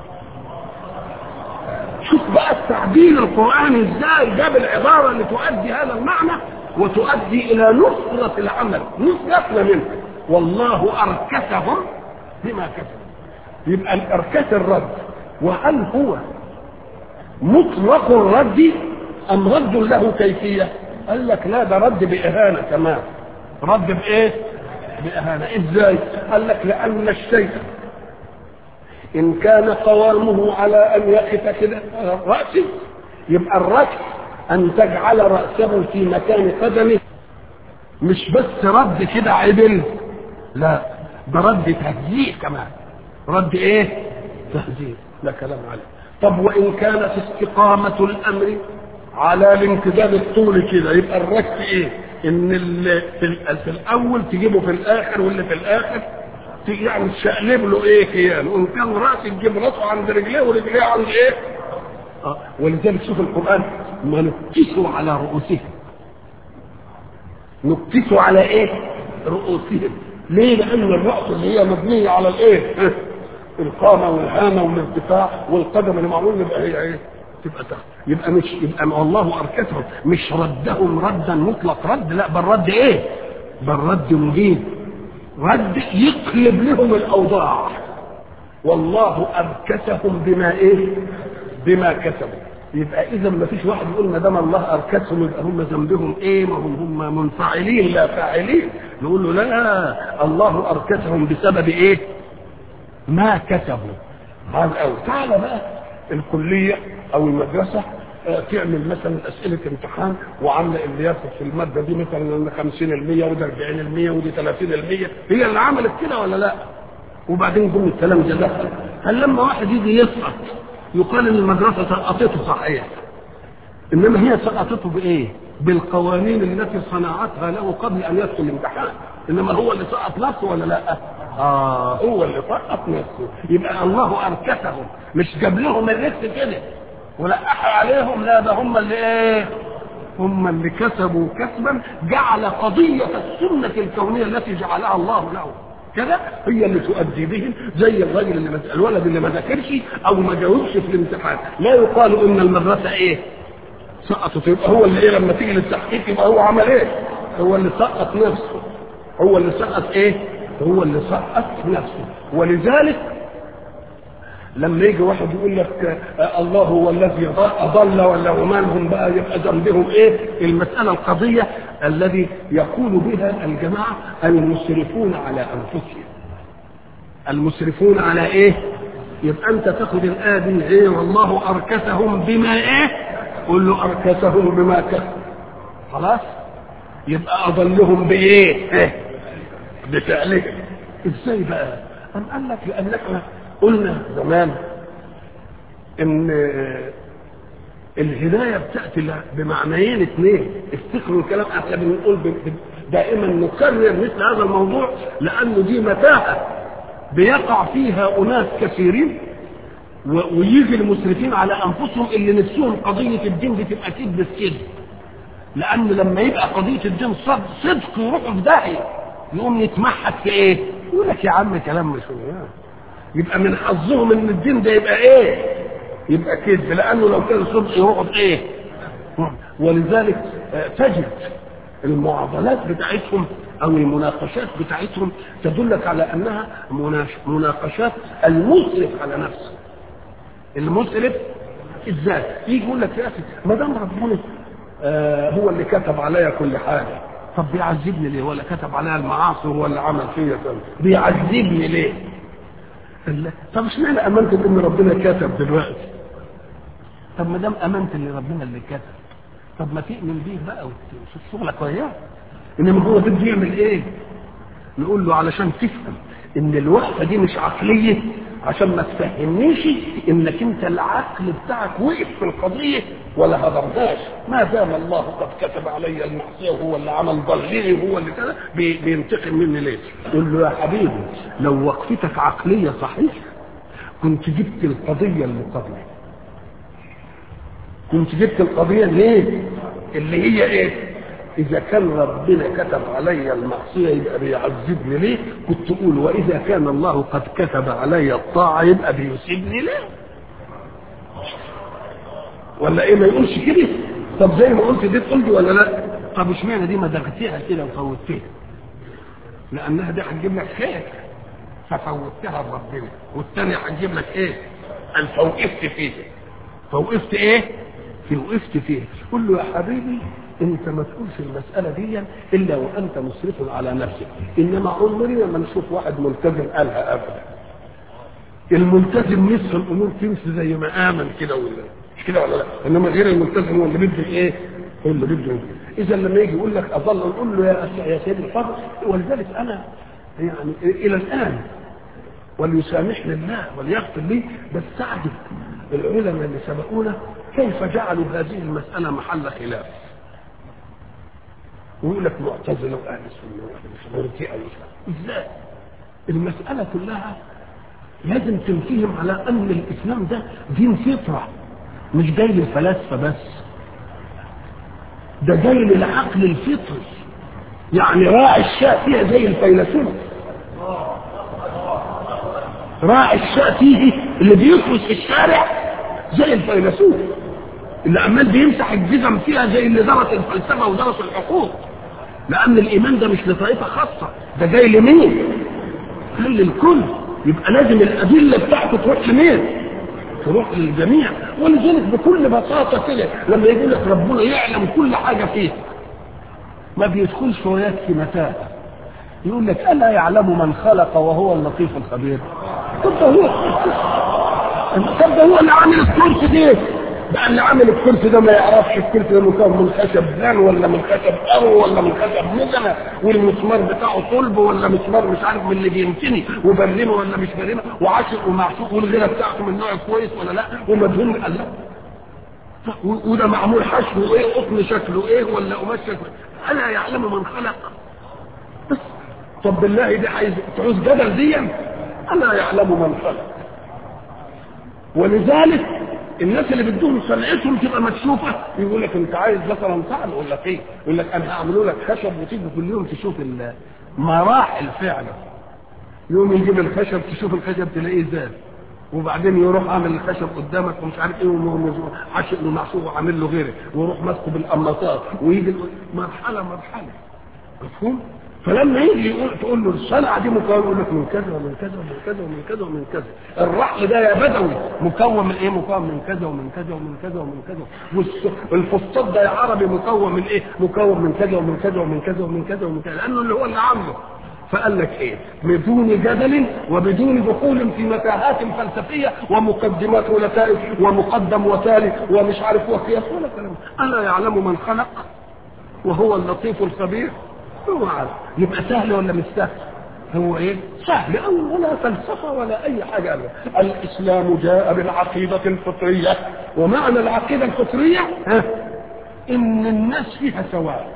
شوف بقى التعبير القرآني ازاي جاب العبارة اللي تؤدي هذا المعنى وتؤدي إلى نصرة العمل نصرتنا منه والله أركسهم بما كسبوا يبقى الإركاس الرد وهل هو مطلق الرد أم رد له كيفية قال لك لا ده رد بإهانة كمان رد بإيه بإهانة إزاي قال لك لأن الشيء إن كان قوامه على أن يقف كده رأسه يبقى الركس أن تجعل رأسه في مكان قدمه مش بس رد كده عدل لا ده رد تهزيء كمان رد ايه تهزيء لا كلام عليه طب وان كانت استقامة الامر على الامتداد الطولي كده يبقى الركس ايه ان اللي في, ال- في الاول تجيبه في الاخر واللي في الاخر تيجي يعني تشقلب له ايه كيان وان كان راس تجيب راسه عند رجليه ورجليه عند ايه اه ولذلك شوف القران ما نكسوا على رؤوسهم نكسوا على ايه رؤوسهم ليه لان الراس اللي هي مبنيه على الايه ها؟ القامه والهامه والارتفاع والقدم اللي معمول يبقى هي ايه تبقى تحت يبقى مش يبقى الله اركسهم مش ردهم ردا مطلق رد لا بل رد ايه بل رد مجيد رد يقلب لهم الاوضاع والله اركسهم بما ايه بما كسبوا يبقى اذا ما فيش واحد يقول ما دام الله اركسهم يبقى هم ذنبهم ايه ما هم هم منفعلين لا فاعلين نقول له لا الله اركسهم بسبب ايه ما كسبوا هذا أو تعالى بقى الكلية أو المدرسة آه، تعمل مثلا أسئلة امتحان وعاملة اللي ياخد في المادة دي مثلا 50% وده 40% ودي 30% هي اللي عملت كده ولا لا؟ وبعدين جم الكلام ده دخل هل لما واحد يجي يسقط يقال ان المدرسة سقطته صحيح انما هي سقطته بايه؟ بالقوانين التي صنعتها له قبل ان يدخل الامتحان انما هو اللي سقط نفسه ولا لا؟ اه هو اللي سقط نفسه يبقى الله اركسهم مش جاب لهم الرزق كده ولقحوا عليهم لا ده هم اللي ايه هم اللي كسبوا كسبا جعل قضية السنة الكونية التي جعلها الله له كده هي اللي تؤدي بهم زي الراجل اللي مز... الولد اللي ما ذاكرش او ما جاوبش في الامتحان لا يقال ان المدرسه ايه سقطت يبقى هو اللي ايه لما تيجي للتحقيق يبقى هو عمل ايه هو اللي سقط نفسه هو اللي سقط ايه هو اللي سقط نفسه ولذلك لما يجي واحد يقول لك آه الله هو الذي اضل ولا ومالهم بقى يبقى ذنبهم ايه المساله القضيه الذي يقول بها الجماعه المسرفون على انفسهم المسرفون على ايه يبقى انت تاخد الايه دي ايه والله اركسهم بما ايه قول له اركسهم بما كسبوا خلاص يبقى اضلهم بايه إيه؟ بفعلهم ازاي بقى ام قال لك لانك قلنا زمان ان الهدايه بتاتي بمعنيين اثنين افتكروا الكلام احنا بنقول دائما نكرر مثل هذا الموضوع لانه دي متاهه بيقع فيها اناس كثيرين ويجي المسرفين على انفسهم اللي نفسهم قضيه الدين دي تبقى كذب الكذب لان لما يبقى قضيه الدين صدق صدق يروحوا في داهيه يقوم يتمحك في ايه؟ يقول لك يا عم كلام مش يعني. يبقى من حظهم ان الدين ده يبقى ايه يبقى كذب لانه لو كان صدق يروحوا في ايه ولذلك تجد المعضلات بتاعتهم او المناقشات بتاعتهم تدلك على انها مناقشات المسرف على نفسه المسرف ازاي يجي يقول لك يا اخي ما دام ربنا آه هو اللي كتب عليا كل حاجه طب بيعذبني ليه ولا كتب عليا المعاصي هو اللي عمل فيا بيعذبني ليه الله طب اشمعنى امنت بان ربنا كتب دلوقتي طب ما دام امنت ان ربنا اللي كتب طب ما تؤمن بيه بقى وتشوف شغلك وياه انما هو بده يعمل ايه نقول له علشان تفهم ان الوقفه دي مش عقليه عشان ما تفهمنيش انك انت العقل بتاعك وقف في القضيه ولا هضمناش ما دام الله قد كتب علي المعصيه وهو اللي عمل ضلني وهو اللي كده بينتقم مني ليه؟ قول له يا حبيبي لو وقفتك عقليه صحيح كنت جبت القضيه اللي قبلك كنت جبت القضيه ليه؟ اللي هي ايه؟ إذا كان ربنا كتب علي المعصية يبقى بيعذبني ليه؟ كنت أقول وإذا كان الله قد كتب علي الطاعة يبقى بيسيبني ليه؟ ولا إيه ما يقولش كده؟ طب زي ما قلت دي تقول لي ولا لا؟ طب اشمعنى دي ما دغتيها كده وفوتيها؟ لأنها دي هتجيب لك خير ففوتها لربنا والثانية هتجيب لك إيه؟ أن فوقفت فيه فوقفت إيه؟ في وقفت فيه قل له يا حبيبي انت ما تقولش المساله دي الا وانت مسرف على نفسك انما عمرنا ما نشوف واحد ملتزم قالها ابدا الملتزم نصف الامور تمشي زي ما امن كده ولا مش كده ولا لا انما غير الملتزم هو اللي بده ايه هو اللي بده اذا لما يجي يقول لك اظل نقول له يا يا سيدي الفضل ولذلك انا يعني الى الان وليسامحني الله وليغفر لي بستعجب العلماء اللي سبقونا كيف جعلوا هذه المساله محل خلاف ويقول لك معتزله واهل السنه ومرجئه ازاي؟ المساله كلها لازم تنفهم على ان الاسلام ده دين فطره مش جاي للفلاسفه بس ده جاي للعقل الفطري يعني راعي الشاء فيها زي الفيلسوف راعي الشاء فيه اللي بيفرس في الشارع زي الفيلسوف اللي عمال بيمسح الجزم فيها زي اللي درس الفلسفه ودرس الحقوق لان الايمان ده مش لطائفه خاصه ده جاي لمين قال للكل يبقى لازم الادله بتاعته تروح لمين تروح للجميع ولذلك بكل بساطه كده لما يقول لك ربنا يعلم كل حاجه فيه ما بيدخلش ويكفي متاهه يقول لك الا يعلم من خلق وهو اللطيف الخبير طب ده هو طب ده هو اللي عامل الكرسي دي بقى اللي عامل الكرسي ده ما يعرفش الكرسي ده مكون من خشب زان ولا من خشب قرو ولا من خشب مزنه والمسمار بتاعه صلب ولا مسمار مش عارف من اللي بينتني وبرلمه ولا مش برلمه وعاشق ومعشوق والغيره بتاعته من نوع كويس ولا لا ومدهون قال لا وده معمول حشو ايه قطن شكله ايه ولا قماش شكله الا يعلم من خلق بس طب بالله دي عايز تعوز جدل دي الا يعلم من خلق ولذلك الناس اللي بدهم صنعتهم تبقى مكشوفه يقول لك انت عايز مثلا صعب يقول لك ايه؟ يقول لك انا هعمله لك خشب وتيجي كل يوم تشوف مراحل فعلا يوم يجيب الخشب تشوف الخشب تلاقيه زاد وبعدين يروح عامل الخشب قدامك ومش عارف ايه عاشق له معشوق وعامل له غيره ويروح ماسكه بالقماصات ويجي مرحله مرحله مفهوم؟ فلما يجي يقول تقول له الصنعه دي مكون يقول لك من كذا ومن كذا ومن كذا ومن كذا ومن كذا الرحل ده يا بدوي مكون من ايه؟ مكون من كذا ومن كذا ومن كذا ومن كذا والفسطاط ده يا عربي مكون من ايه؟ مكون من كذا ومن كذا ومن كذا ومن كذا ومن كذا لانه اللي هو اللي عامله فقال لك ايه بدون جدل وبدون دخول في متاهات فلسفيه ومقدمات ونتائج ومقدم وتالي ومش عارف وقياس ولا كلام الا يعلم من خلق وهو اللطيف الخبير هو عارف يبقى سهل ولا مش سهل هو ايه سهل أو ولا فلسفه ولا اي حاجه أبدا الاسلام جاء بالعقيده الفطريه ومعنى العقيده الفطريه ها ان الناس فيها سواء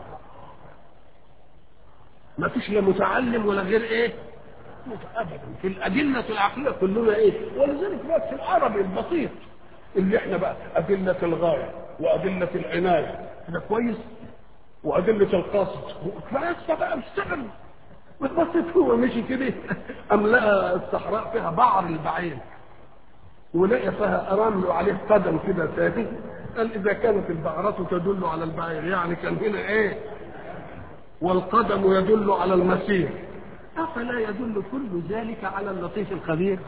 ما فيش لا متعلم ولا غير ايه ابدا في الادله العقليه كلنا ايه ولذلك بقى في العربي البسيط اللي احنا بقى ادله الغايه وادله العنايه ده كويس وادله القصد بس بقى اشتغل بسيط هو مشي كده ام لقى الصحراء فيها بعر البعير ولقى فيها رمل وعليه قدم كده تاني قال اذا كانت البعرات تدل على البعير يعني كان هنا ايه والقدم يدل على المسير أفلا يدل كل ذلك على اللطيف الخبير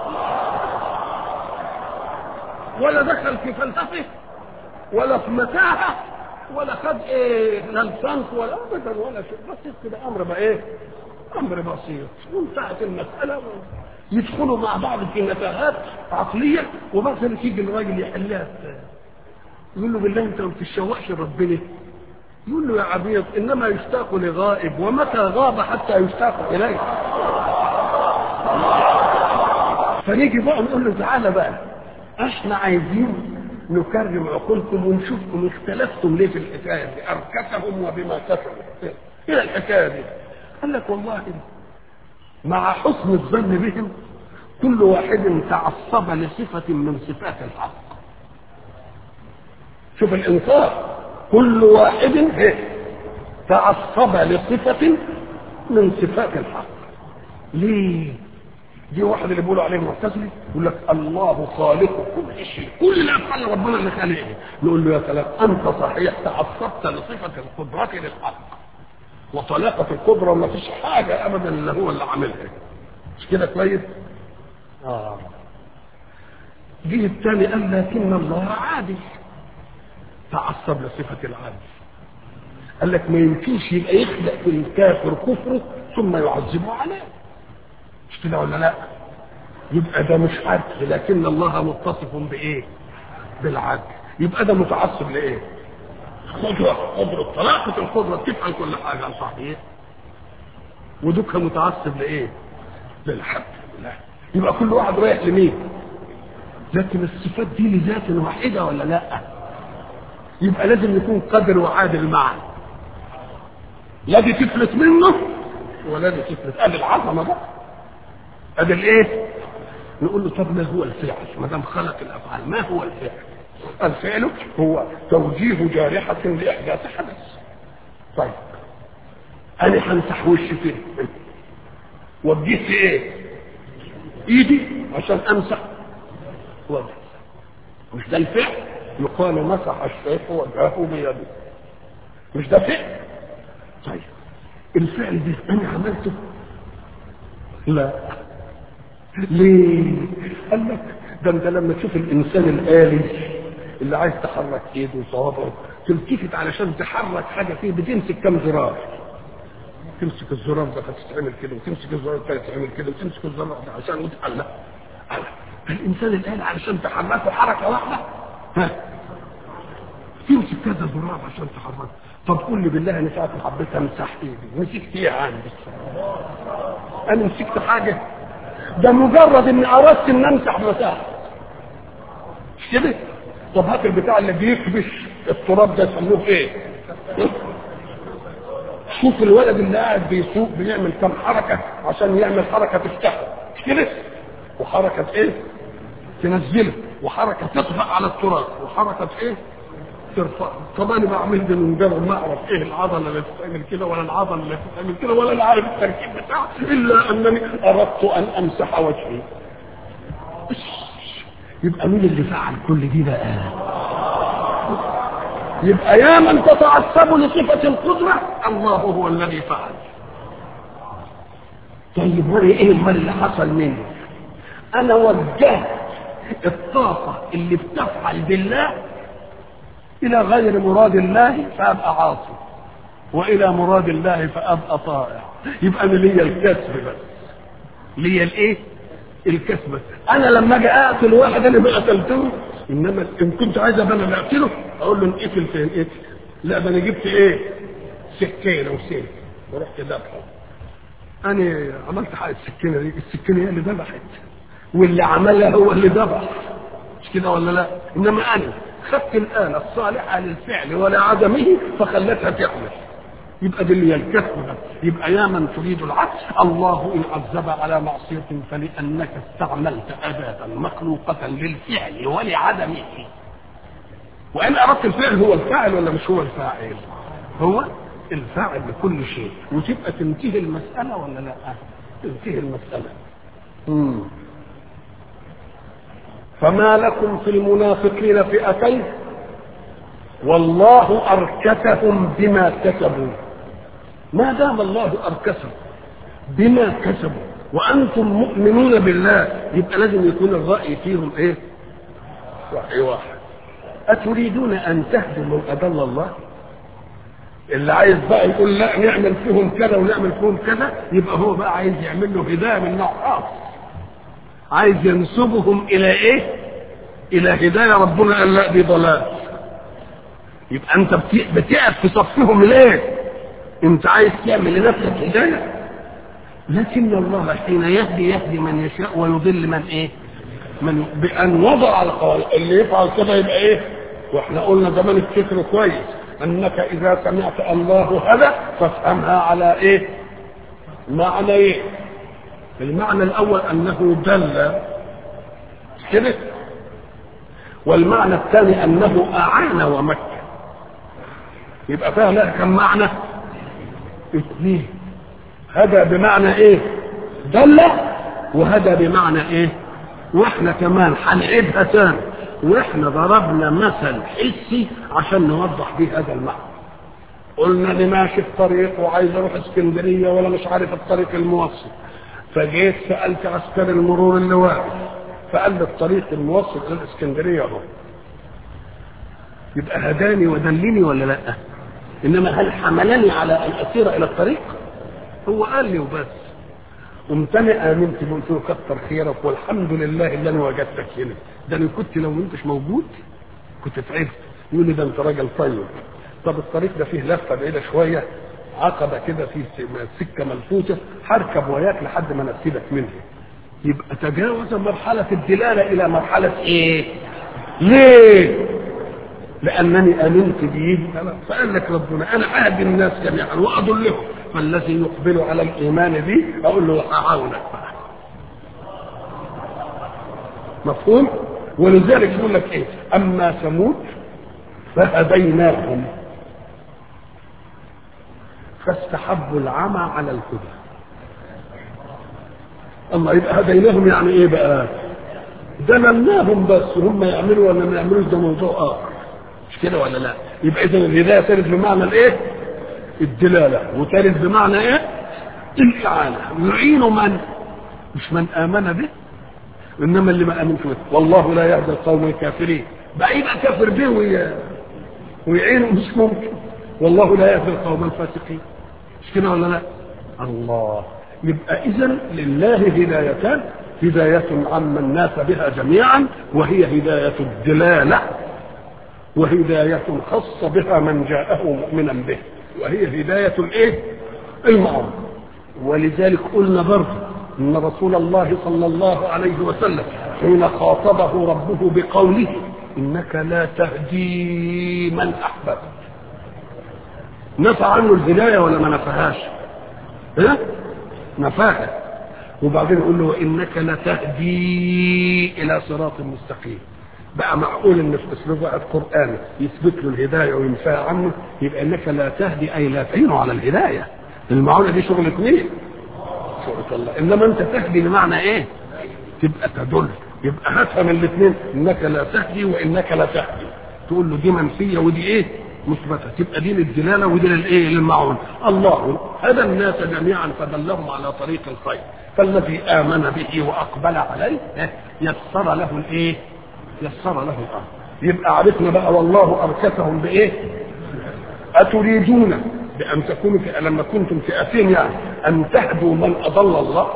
ولا دخل في فلسفه ولا في متاهه ولا خد ايه لا لسانس ولا ابدا ولا شيء بس كده امر بقى ايه امر بسيط وانتهت المساله يدخلوا مع بعض في متاهات عقليه وبعدين يجي الراجل يحلها يقول له بالله انت ما بتشوقش ربنا يقول له يا عبيط انما يشتاق لغائب ومتى غاب حتى يشتاق اليه فنيجي بقى نقول له تعالى بقى احنا عايزين نكرم عقولكم ونشوفكم اختلفتم ليه في الحكايه دي اركسهم وبما كسبوا ايه الحكايه دي قال لك والله مع حسن الظن بهم كل واحد تعصب لصفه من صفات الحق شوف الانصاف كل واحد تعصب لصفة من صفات الحق ليه دي واحد اللي بيقولوا عليه معتزلي يقول لك الله خالق كل شيء كل الافعال ربنا اللي خالقها نقول له يا سلام انت صحيح تعصبت لصفه القدره للحق وطلاقه القدره ما فيش حاجه ابدا الا هو اللي عاملها مش كده كويس؟ اه جه الثاني قال لكن الله عادل تعصب لصفة العدل قال لك ما يمكنش يبقى يخلق في الكافر كفره ثم يعذبه عليه مش كده ولا لا يبقى ده مش عدل لكن الله متصف بايه بالعدل يبقى ده متعصب لايه قدرة قدرة طلاقة القدرة تفعل كل حاجة صحيح ودك متعصب لايه للحد لا يبقى كل واحد رايح لمين لكن الصفات دي لذات واحدة ولا لا يبقى لازم يكون قدر وعادل معا لا دي تفلت منه ولا دي تفلت ادي العظمه بقى ادي الايه نقول له طب ما هو الفعل ما دام خلق الافعال ما هو الفعل الفعل هو توجيه جارحة لإحداث حدث طيب أنا همسح وشي فين؟ وجهت إيه؟ إيدي عشان أمسح وجهي مش ده الفعل؟ يقال مسح الشيخ وجهه بيده مش ده فعل طيب الفعل ده انا عملته لا ليه قال لك ده انت لما تشوف الانسان الالي اللي عايز تحرك ايده وصوابعه تلتفت علشان تحرك حاجه فيه بتمسك كم زرار تمسك الزرار ده فتتعمل كده وتمسك الزرار ده تتعمل كده وتمسك الزرار ده عشان وتقلق الانسان الالي علشان تحركه حركه واحده ها تمسك كذا زرار عشان تحرك طب قول لي بالله انا ساعه ما حبيت امسح ايدي مسكت ايه عندي انا مسكت حاجه ده مجرد اني اردت ان امسح مساحه مش كده طب هات البتاع اللي بيكبش التراب ده يسموه ايه شوف الولد اللي قاعد بيسوق بيعمل كم حركه عشان يعمل حركه تفتحه مش كده وحركه ايه تنزله وحركه تطفأ على التراب وحركه ايه ترفع طب انا بعمل ده من غير ما اعرف ايه العضله اللي بتتعمل كده ولا العضله اللي بتتعمل كده ولا انا عارف التركيب بتاعه الا انني اردت ان امسح وجهي يبقى مين اللي فعل كل دي بقى يبقى يا من تتعصب لصفة القدرة الله هو الذي فعل طيب وري ايه المال اللي حصل مني انا وجهت الطاقة اللي بتفعل بالله الى غير مراد الله فابقى عاصي والى مراد الله فابقى طائع يبقى انا ليا الكسب بس ليا الايه الكسب انا لما اجي اقتل واحد انا بقى قتلته انما ان كنت عايز ابقى انا اقتله اقول له انقتل فين اقتل لا ده انا جبت ايه سكينه وسيف ورحت ذبحه انا عملت حاجه السكينه دي السكينه هي اللي ذبحت واللي عملها هو اللي ذبح مش كده ولا لا انما انا خدت الآلة الصالحة للفعل ولعدمه فخلتها تعمل يبقى دي اللي هي الكسب يبقى يا من تريد العكس الله إن عذب على معصية فلأنك استعملت أداة مخلوقة للفعل ولعدمه وإن أردت الفعل هو الفاعل ولا مش هو الفاعل هو الفاعل لكل شيء وتبقى تنتهي المسألة ولا لا تنتهي المسألة مم. فما لكم في المنافقين فئتين والله أركسهم بما كسبوا ما دام الله أركسهم بما كسبوا وأنتم مؤمنون بالله يبقى لازم يكون الرأي فيهم إيه؟ رأي واحد أتريدون أن تهدوا من أضل الله؟ اللي عايز بقى يقول لا نعمل فيهم كذا ونعمل فيهم كذا يبقى هو بقى عايز يعمل له هداية من نوع خاص عايز ينسبهم الى ايه الى هداية ربنا قال لا دي ضلال يبقى انت بتقف في صفهم ليه انت عايز تعمل لنفسك هداية لكن الله حين يهدي يهدي من يشاء ويضل من ايه من بان وضع القوانين اللي يفعل كده يبقى ايه واحنا قلنا زمان الفكر كويس انك اذا سمعت الله هدى فافهمها على ايه معنى ايه المعنى الاول انه دل كده والمعنى الثاني انه اعان ومكن يبقى فيها لها كم معنى اثنين هدى بمعنى ايه دل وهدى بمعنى ايه واحنا كمان هنعيدها تاني واحنا ضربنا مثل حسي عشان نوضح بيه هذا المعنى قلنا اللي ماشي في طريق وعايز اروح اسكندريه ولا مش عارف الطريق الموصل فجيت سالت عسكري المرور اللي واقف فقال لي الطريق الموصل الى الاسكندريه اهو يبقى هداني ودلني ولا لا انما هل حملني على ان اسير الى الطريق هو قال لي وبس قمت انا امنت قلت له كتر خيرك والحمد لله اللي انا وجدتك هنا ده انا كنت لو انتش موجود كنت تعبت يقول لي ده انت راجل طيب طب الطريق ده فيه لفه بعيده شويه عقبه كده في سكه ملفوته هركب وياك لحد ما انسيبك منها يبقى تجاوز مرحله الدلاله الى مرحله ايه؟ ليه؟ لانني امنت به فقال لك ربنا انا اهدي الناس جميعا واضلهم فالذي يقبل على الايمان بي اقول له اعاونك مفهوم؟ ولذلك يقول لك ايه؟ اما ثمود فهديناهم فاستحبوا العمى على الهدى الله يبقى هديناهم يعني ايه بقى دللناهم بس هم يعملوا ولا ما يعملوش ده موضوع اخر مش كده ولا لا يبقى اذا الهدايه ثالث بمعنى الايه الدلاله وثالث بمعنى ايه الاعانه يعين من مش من امن به انما اللي ما امنش به والله لا يهدي القوم الكافرين بقى يبقى كافر به وي... ويعينه مش ممكن والله لا يهدي القوم الفاسقين مش كده ولا لا الله يبقى اذا لله هدايتان هداية عم الناس بها جميعا وهي هداية الدلالة وهداية خاصة بها من جاءه مؤمنا به وهي هداية الايه المعروف ولذلك قلنا برضه ان رسول الله صلى الله عليه وسلم حين خاطبه ربه بقوله انك لا تهدي من احببت نفى عنه الهدايه ولا ما نفهاش ها نفاها وبعدين يقول له انك لتهدي الى صراط مستقيم بقى معقول ان في اسلوب بقى القران يثبت له الهدايه وينفى عنه يبقى انك لا تهدي اي لا تعين على الهدايه المعونه دي شغل مين؟ شغل الله انما انت تهدي بمعنى ايه؟ تبقى تدل يبقى هفهم الاثنين انك لا تهدي وانك لا تهدي تقول له دي منفيه ودي ايه؟ مثبته تبقى دي للدلاله ودي للايه؟ للمعون الله هدى الناس جميعا فدلهم على طريق الخير فالذي امن به واقبل عليه يسر له الايه؟ يسر له الامر يبقى عرفنا بقى والله اركسهم بايه؟ اتريدون بان تكونوا في لما كنتم فئتين يعني ان تهدوا من اضل الله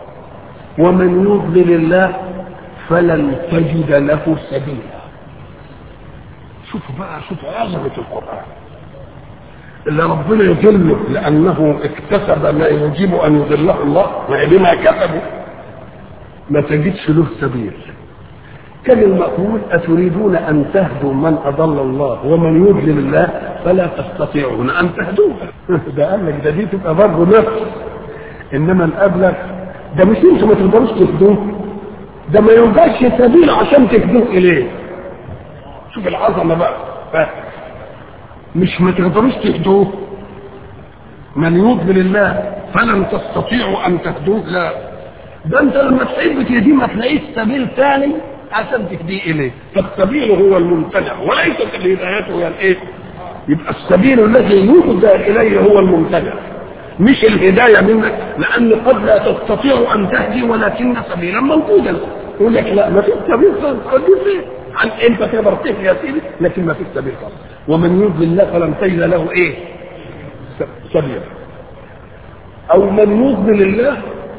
ومن يضلل الله فلن تجد له سبيلا شوفوا بقى شوفوا عظمه القران اللي ربنا يضله لانه اكتسب ما يجب ان يضله الله ما بما كسبوا ما تجدش له سبيل كان المقول أتريدون أن تهدوا من أضل الله ومن يضلل الله فلا تستطيعون أن تهدوه ده قال لك ده دي تبقى برضه نفس إنما الأبلغ ده مش أنتوا ما تقدروش تهدوه ده ما يوجدش سبيل عشان تهدوه إليه شوف العظمة بقى ف... مش ما تقدروش تهدوه من يضلل الله فلن تستطيعوا أن تهدوه لا ده أنت لما تحب تهديه ما تلاقيش سبيل ثاني عشان تهديه اليه فالسبيل هو الممتنع وليست الهدايات هي الايه يبقى السبيل الذي يهدى اليه هو الممتنع مش الهدايه منك لان قد لا تستطيع ان تهدي ولكن سبيلا موجودا يقول لك لا ما فيش سبيل خالص خليه فين عن انت تقدر تهدي يا سيدي لكن ما فيش سبيل خالص ومن يضلل الله فلن تجد له ايه سبيلا او من يضلل الله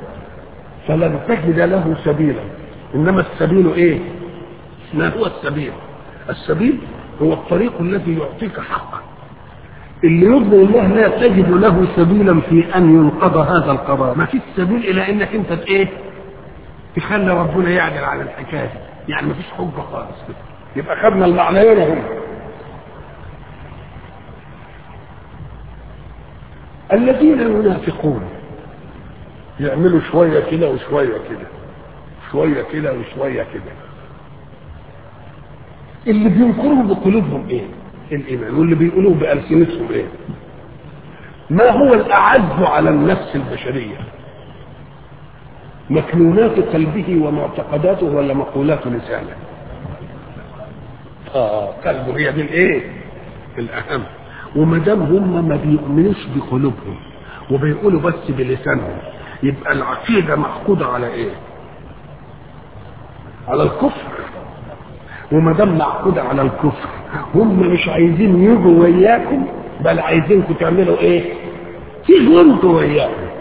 فلن تجد له سبيلا انما السبيل ايه ما هو السبيل السبيل هو الطريق الذي يعطيك حقا اللي يضمن الله لا تجد له سبيلا في ان ينقضى هذا القضاء ما فيش سبيل الى انك انت ايه تخلي ربنا يعدل على الحكايه دي يعني ما فيش حجه خالص كده يبقى خدنا المعنيين هم الذين ينافقون يعملوا شويه كده وشويه كده شويه كده وشويه كده اللي بينكروا بقلوبهم ايه الايمان واللي بيقولوه بالسنتهم ايه ما هو الاعز على النفس البشريه مكنونات قلبه ومعتقداته ولا مقولات لسانه اه قلبه هي دي الايه الاهم وما دام هم ما بيؤمنوش بقلوبهم وبيقولوا بس بلسانهم يبقى العقيده معقوده على ايه على الكفر وما دام معقود على الكفر هم مش عايزين يجوا وياكم بل عايزينكم تعملوا ايه؟ تيجوا انتوا وياكم